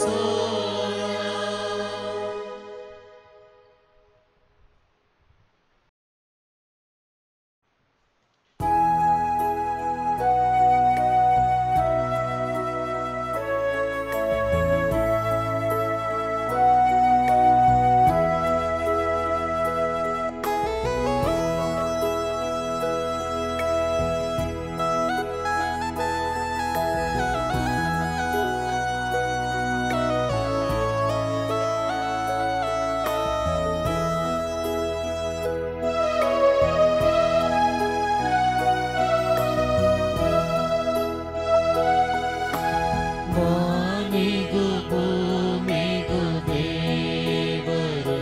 ವಾನಿಗೂ ಭೂಮಿಗೂ ದೇವರು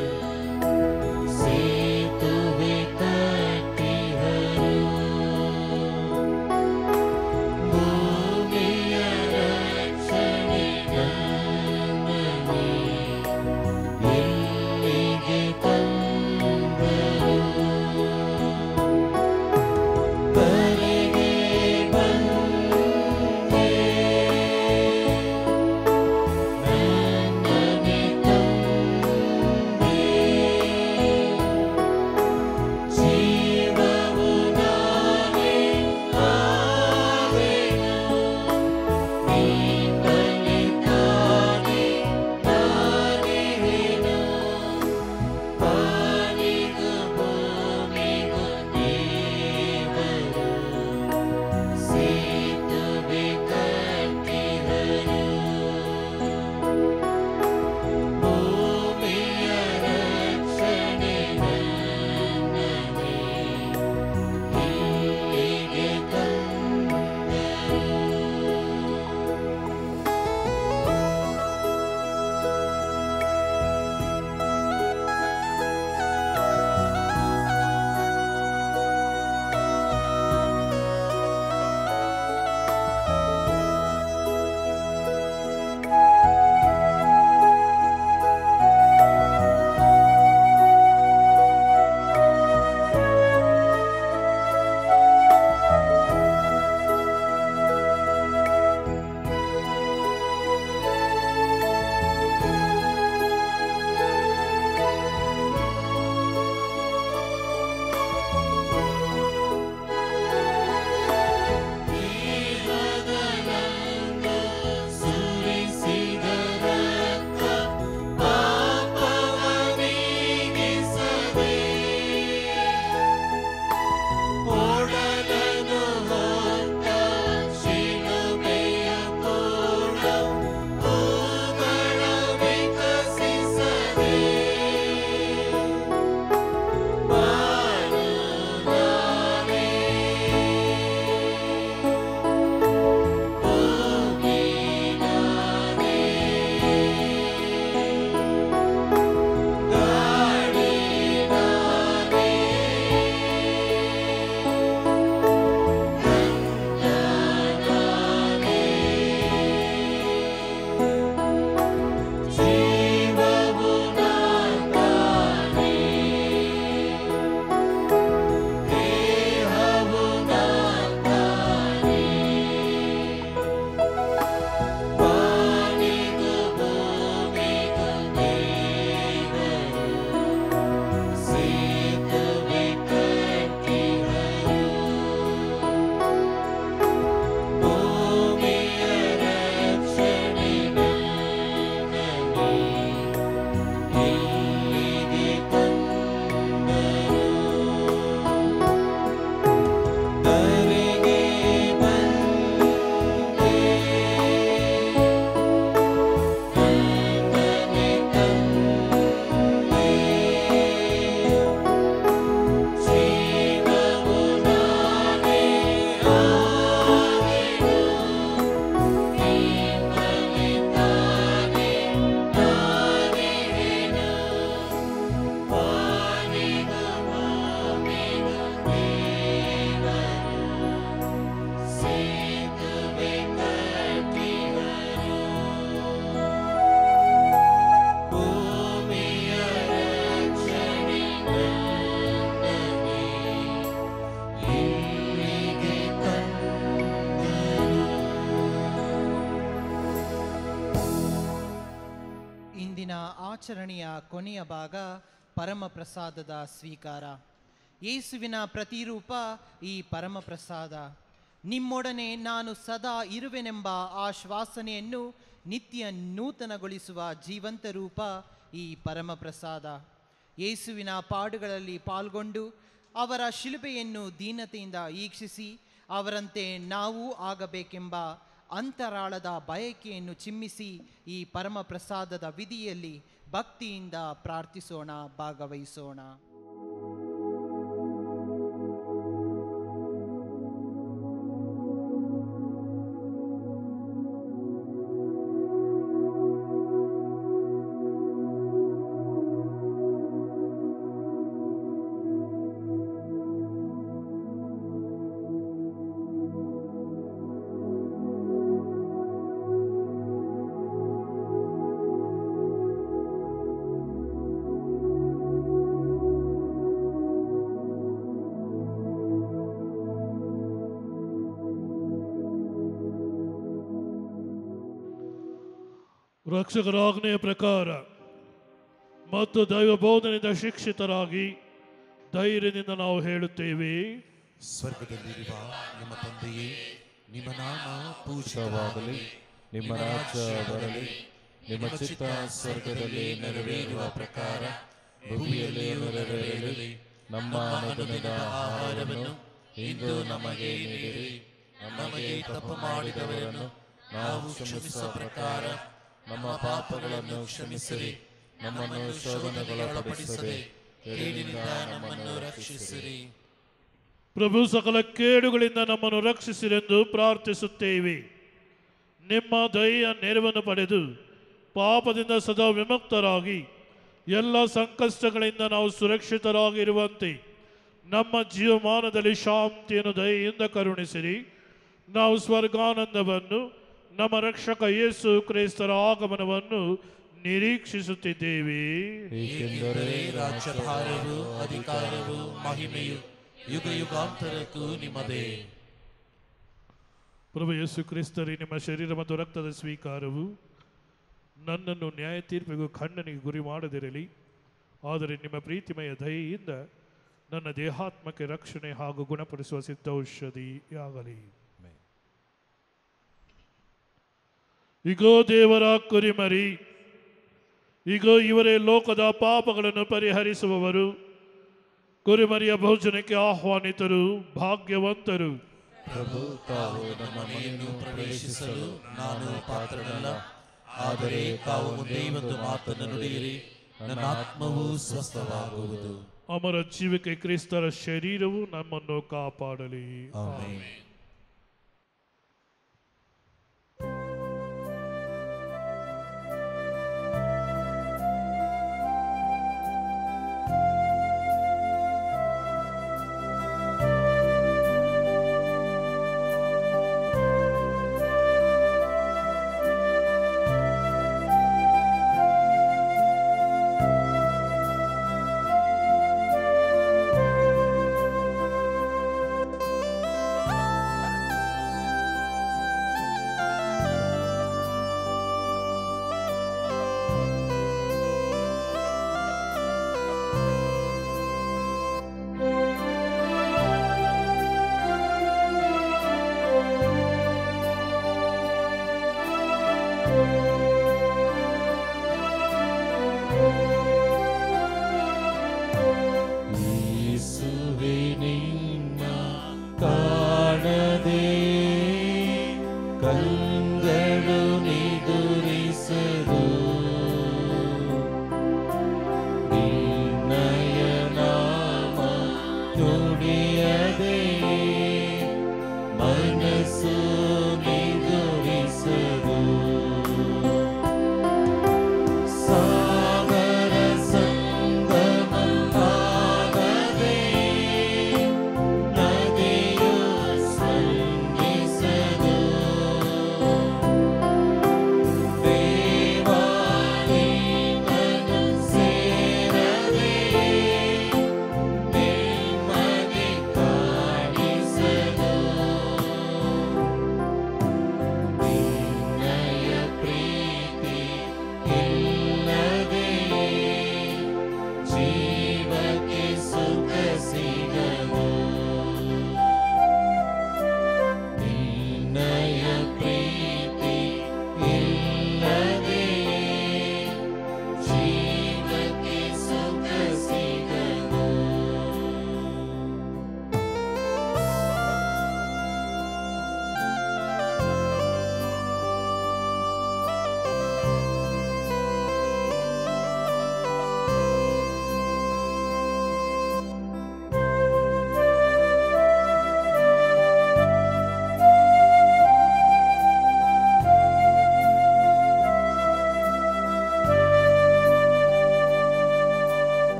ಸೇತುವೆ ಕಟ್ಟಿಹರು ಭೂಮಿಯ ರಕ್ಷಣೆಗನ್ನನೆ ಇಲ್ಲಿಗೆ ತಂದರು ಕರೆಗೆ ಬಂದೆ ಆಚರಣೆಯ ಕೊನೆಯ ಭಾಗ ಪರಮಪ್ರಸಾದದ ಸ್ವೀಕಾರ ಯೇಸುವಿನ ಪ್ರತಿರೂಪ ಈ ಪರಮಪ್ರಸಾದ ನಿಮ್ಮೊಡನೆ ನಾನು ಸದಾ ಇರುವೆನೆಂಬ ಆಶ್ವಾಸನೆಯನ್ನು ನಿತ್ಯ ನೂತನಗೊಳಿಸುವ ಜೀವಂತ ರೂಪ ಈ ಪರಮಪ್ರಸಾದ ಯೇಸುವಿನ ಪಾಡುಗಳಲ್ಲಿ ಪಾಲ್ಗೊಂಡು ಅವರ ಶಿಲುಬೆಯನ್ನು ದೀನತೆಯಿಂದ ಈಕ್ಷಿಸಿ ಅವರಂತೆ ನಾವು ಆಗಬೇಕೆಂಬ ಅಂತರಾಳದ ಬಯಕೆಯನ್ನು ಚಿಮ್ಮಿಸಿ ಈ ಪರಮಪ್ರಸಾದದ ವಿಧಿಯಲ್ಲಿ ಭಕ್ತಿಯಿಂದ ಪ್ರಾರ್ಥಿಸೋಣ ಭಾಗವಹಿಸೋಣ ರಕ್ಷಕರ ಆಜ್ಞೆಯ ಪ್ರಕಾರ ಮತ್ತು ದೈವ ಬೋಧನೆಯಿಂದ ಶಿಕ್ಷಿತರಾಗಿ ಧೈರ್ಯದಿಂದ ನಾವು ಹೇಳುತ್ತೇವೆ ಸ್ವರ್ಗದಲ್ಲಿರುವ ನಮ್ಮ ತಂದೆಯೇ ನಿಮ್ಮ ನಾಮ ಪೂಜಿತವಾಗಲಿ ನಿಮ್ಮ ರಾಜ್ಯ ಬರಲಿ ನಿಮ್ಮ ಚಿತ್ತ ಸ್ವರ್ಗದಲ್ಲಿ ನೆರವೇರುವ ಪ್ರಕಾರ ಭೂಮಿಯಲ್ಲಿಯೂ ನೆರವೇರಲಿ ನಮ್ಮ ಅನುದಿನದ ಆಹಾರವನ್ನು ಇಂದು ನಮಗೆ ನೀಡಿರಿ ನಮಗೆ ತಪ್ಪು ಮಾಡಿದವರನ್ನು ನಾವು ಕ್ಷಮಿಸುವ ಪ್ರಕಾರ ನಮ್ಮ ಪಾಪಗಳನ್ನು ಕ್ಷಮಿಸಿರಿ ನಮ್ಮನ್ನು ಶೋಧನೆಗೊಳಪಡಿಸದೆ ಕೇಡಿನಿಂದ ನಮ್ಮನ್ನು ರಕ್ಷಿಸಿರಿ ಪ್ರಭು ಸಕಲ ಕೇಡುಗಳಿಂದ ನಮ್ಮನ್ನು ರಕ್ಷಿಸಿರೆಂದು ಪ್ರಾರ್ಥಿಸುತ್ತೇವೆ ನಿಮ್ಮ ದಯೆಯ ನೆರವನ್ನು ಪಡೆದು ಪಾಪದಿಂದ ಸದಾ ವಿಮುಕ್ತರಾಗಿ ಎಲ್ಲ ಸಂಕಷ್ಟಗಳಿಂದ ನಾವು ಸುರಕ್ಷಿತರಾಗಿರುವಂತೆ ನಮ್ಮ ಜೀವಮಾನದಲ್ಲಿ ಶಾಂತಿಯನ್ನು ದಯೆಯಿಂದ ಕರುಣಿಸಿರಿ ನಾವು ಸ್ವರ್ಗಾನಂದವನ್ನು ನಮ್ಮ ರಕ್ಷಕ ಯೇಸು ಕ್ರೈಸ್ತರ ಆಗಮನವನ್ನು ನಿರೀಕ್ಷಿಸುತ್ತಿದ್ದೇವೆ ಏಕೆಂದರೆ ರಾಜ್ಯಭಾರವು ಅಧಿಕಾರವು ಮಹಿಮೆಯು ಯುಗ ಯುಗಾಂತರಕ್ಕೂ ನಿಮ್ಮದೇ ಪ್ರಭು ಯೇಸು ಕ್ರಿಸ್ತರಿ ನಿಮ್ಮ ಶರೀರ ಮತ್ತು ರಕ್ತದ ಸ್ವೀಕಾರವು ನನ್ನನ್ನು ನ್ಯಾಯ ತೀರ್ಪಿಗೂ ಖಂಡನೆಗೆ ಗುರಿ ಮಾಡದಿರಲಿ ಆದರೆ ನಿಮ್ಮ ಪ್ರೀತಿಮಯ ದಯೆಯಿಂದ ನನ್ನ ದೇಹಾತ್ಮಕ್ಕೆ ರಕ್ಷಣೆ ಹಾಗೂ ಗುಣಪಡಿಸುವ ಸಿದ್ಧೌಷಧಿಯಾಗಲಿ ಇಗೋ ದೇವರ ಕುರಿಮರಿ ಇಗೋ ಇವರೇ ಲೋಕದ ಪಾಪಗಳನ್ನು ಪರಿಹರಿಸುವವರು ಕುರಿಮರಿಯ ಭೋಜನಕ್ಕೆ ಆಹ್ವಾನಿತರು ಭಾಗ್ಯವಂತರು ಪ್ರಭು ತಾವು ನಮ್ಮ ಮನೆಯನ್ನು ಪ್ರವೇಶಿಸಲು ನಾನು ಪಾತ್ರನಲ್ಲ ಆದರೆ ತಾವು ಮುಂದೆ ಒಂದು ಮಾತನ್ನು ನುಡಿಯಿರಿ ನನ್ನ ಆತ್ಮವು ಸ್ವಸ್ಥವಾಗುವುದು ಅಮರ ಜೀವಕ್ಕೆ ಕ್ರಿಸ್ತರ ಶರೀರವು ನಮ್ಮನ್ನು ಕಾಪಾಡಲಿ ಆಮೆನ್. ಯೇಸುವೆ ನಿನ್ನ ಕಾಣದೆ ಕಂಗಳು ನಿದುರಿಸರು ನಿನ್ನಯ ನಾಮ ನುಡಿಯದೆ ಮನಸ್ಸು ನಿದುರಿಸರು ಸಾಗರ ಸಂಗಮವಾಗದೆ ನದಿಯು ಸಂಗಿಸದು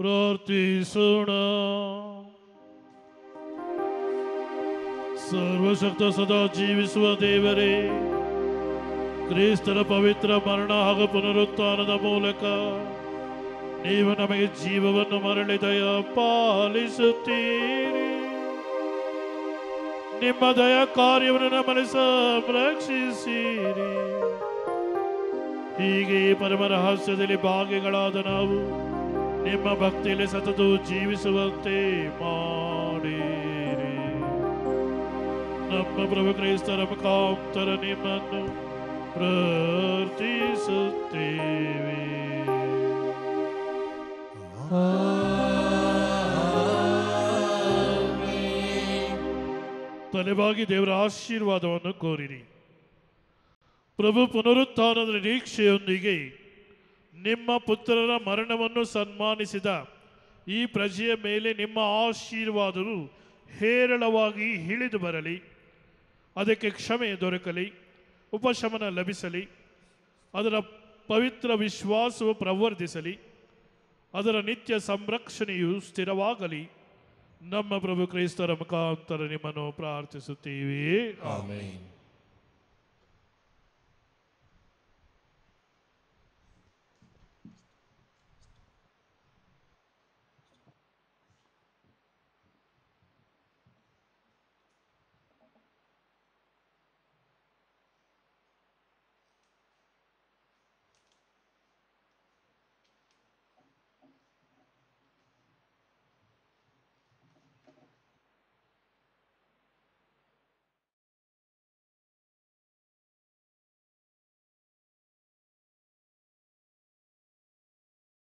ಪ್ರಾರ್ಥಿಸೋಣ ಸರ್ವಶಕ್ತ ಸದಾ ಜೀವಿಸುವ ದೇವರೇ ಕ್ರಿಸ್ತರ ಪವಿತ್ರ ಮರಣ ಹಾಗೂ ಪುನರುತ್ಥಾನದ ಮೂಲಕ ನೀವು ನಮಗೆ ಜೀವವನ್ನು ಮರಳಿ ದಯ ಪಾಲಿಸುತ್ತೀರಿ ನಿಮ್ಮ ದಯ ಕಾರ್ಯವನ್ನು ನಮ್ಮಲ್ಲಿ ಸಂರಕ್ಷಿಸಿರಿ ಹೀಗೆ ಈ ಪರಮ ರಹಸ್ಯದಲ್ಲಿ ಭಾಗಿಗಳಾದ ನಾವು ನಿಮ್ಮ ಭಕ್ತಿಯಲ್ಲಿ ಸತತ ಜೀವಿಸುವಂತೆ ಮಾಡಿರಿ ನಮ್ಮ ಪ್ರಭು ಕ್ರೈಸ್ತರ ಮುಖಾಂತರ ನಿಮ್ಮನ್ನು ಪ್ರಾರ್ಥಿಸುತ್ತೇವೆ ತಲೆಬಾಗಿ ದೇವರ ಆಶೀರ್ವಾದವನ್ನು ಕೋರಿರಿ ಪ್ರಭು ಪುನರುತ್ಥಾನದ ನಿರೀಕ್ಷೆಯೊಂದಿಗೆ ನಿಮ್ಮ ಪುತ್ರರ ಮರಣವನ್ನು ಸನ್ಮಾನಿಸಿದ ಈ ಪ್ರಜೆಯ ಮೇಲೆ ನಿಮ್ಮ ಆಶೀರ್ವಾದವು ಹೇರಳವಾಗಿ ಇಳಿದು ಬರಲಿ ಅದಕ್ಕೆ ಕ್ಷಮೆ ದೊರಕಲಿ ಉಪಶಮನ ಲಭಿಸಲಿ ಅದರ ಪವಿತ್ರ ವಿಶ್ವಾಸವು ಪ್ರವರ್ಧಿಸಲಿ ಅದರ ನಿತ್ಯ ಸಂರಕ್ಷಣೆಯು ಸ್ಥಿರವಾಗಲಿ ನಮ್ಮ ಪ್ರಭು ಕ್ರೈಸ್ತರ ಮುಖಾಂತರ ನಿಮ್ಮನ್ನು ಪ್ರಾರ್ಥಿಸುತ್ತೀವಿ ಆಮೆನ್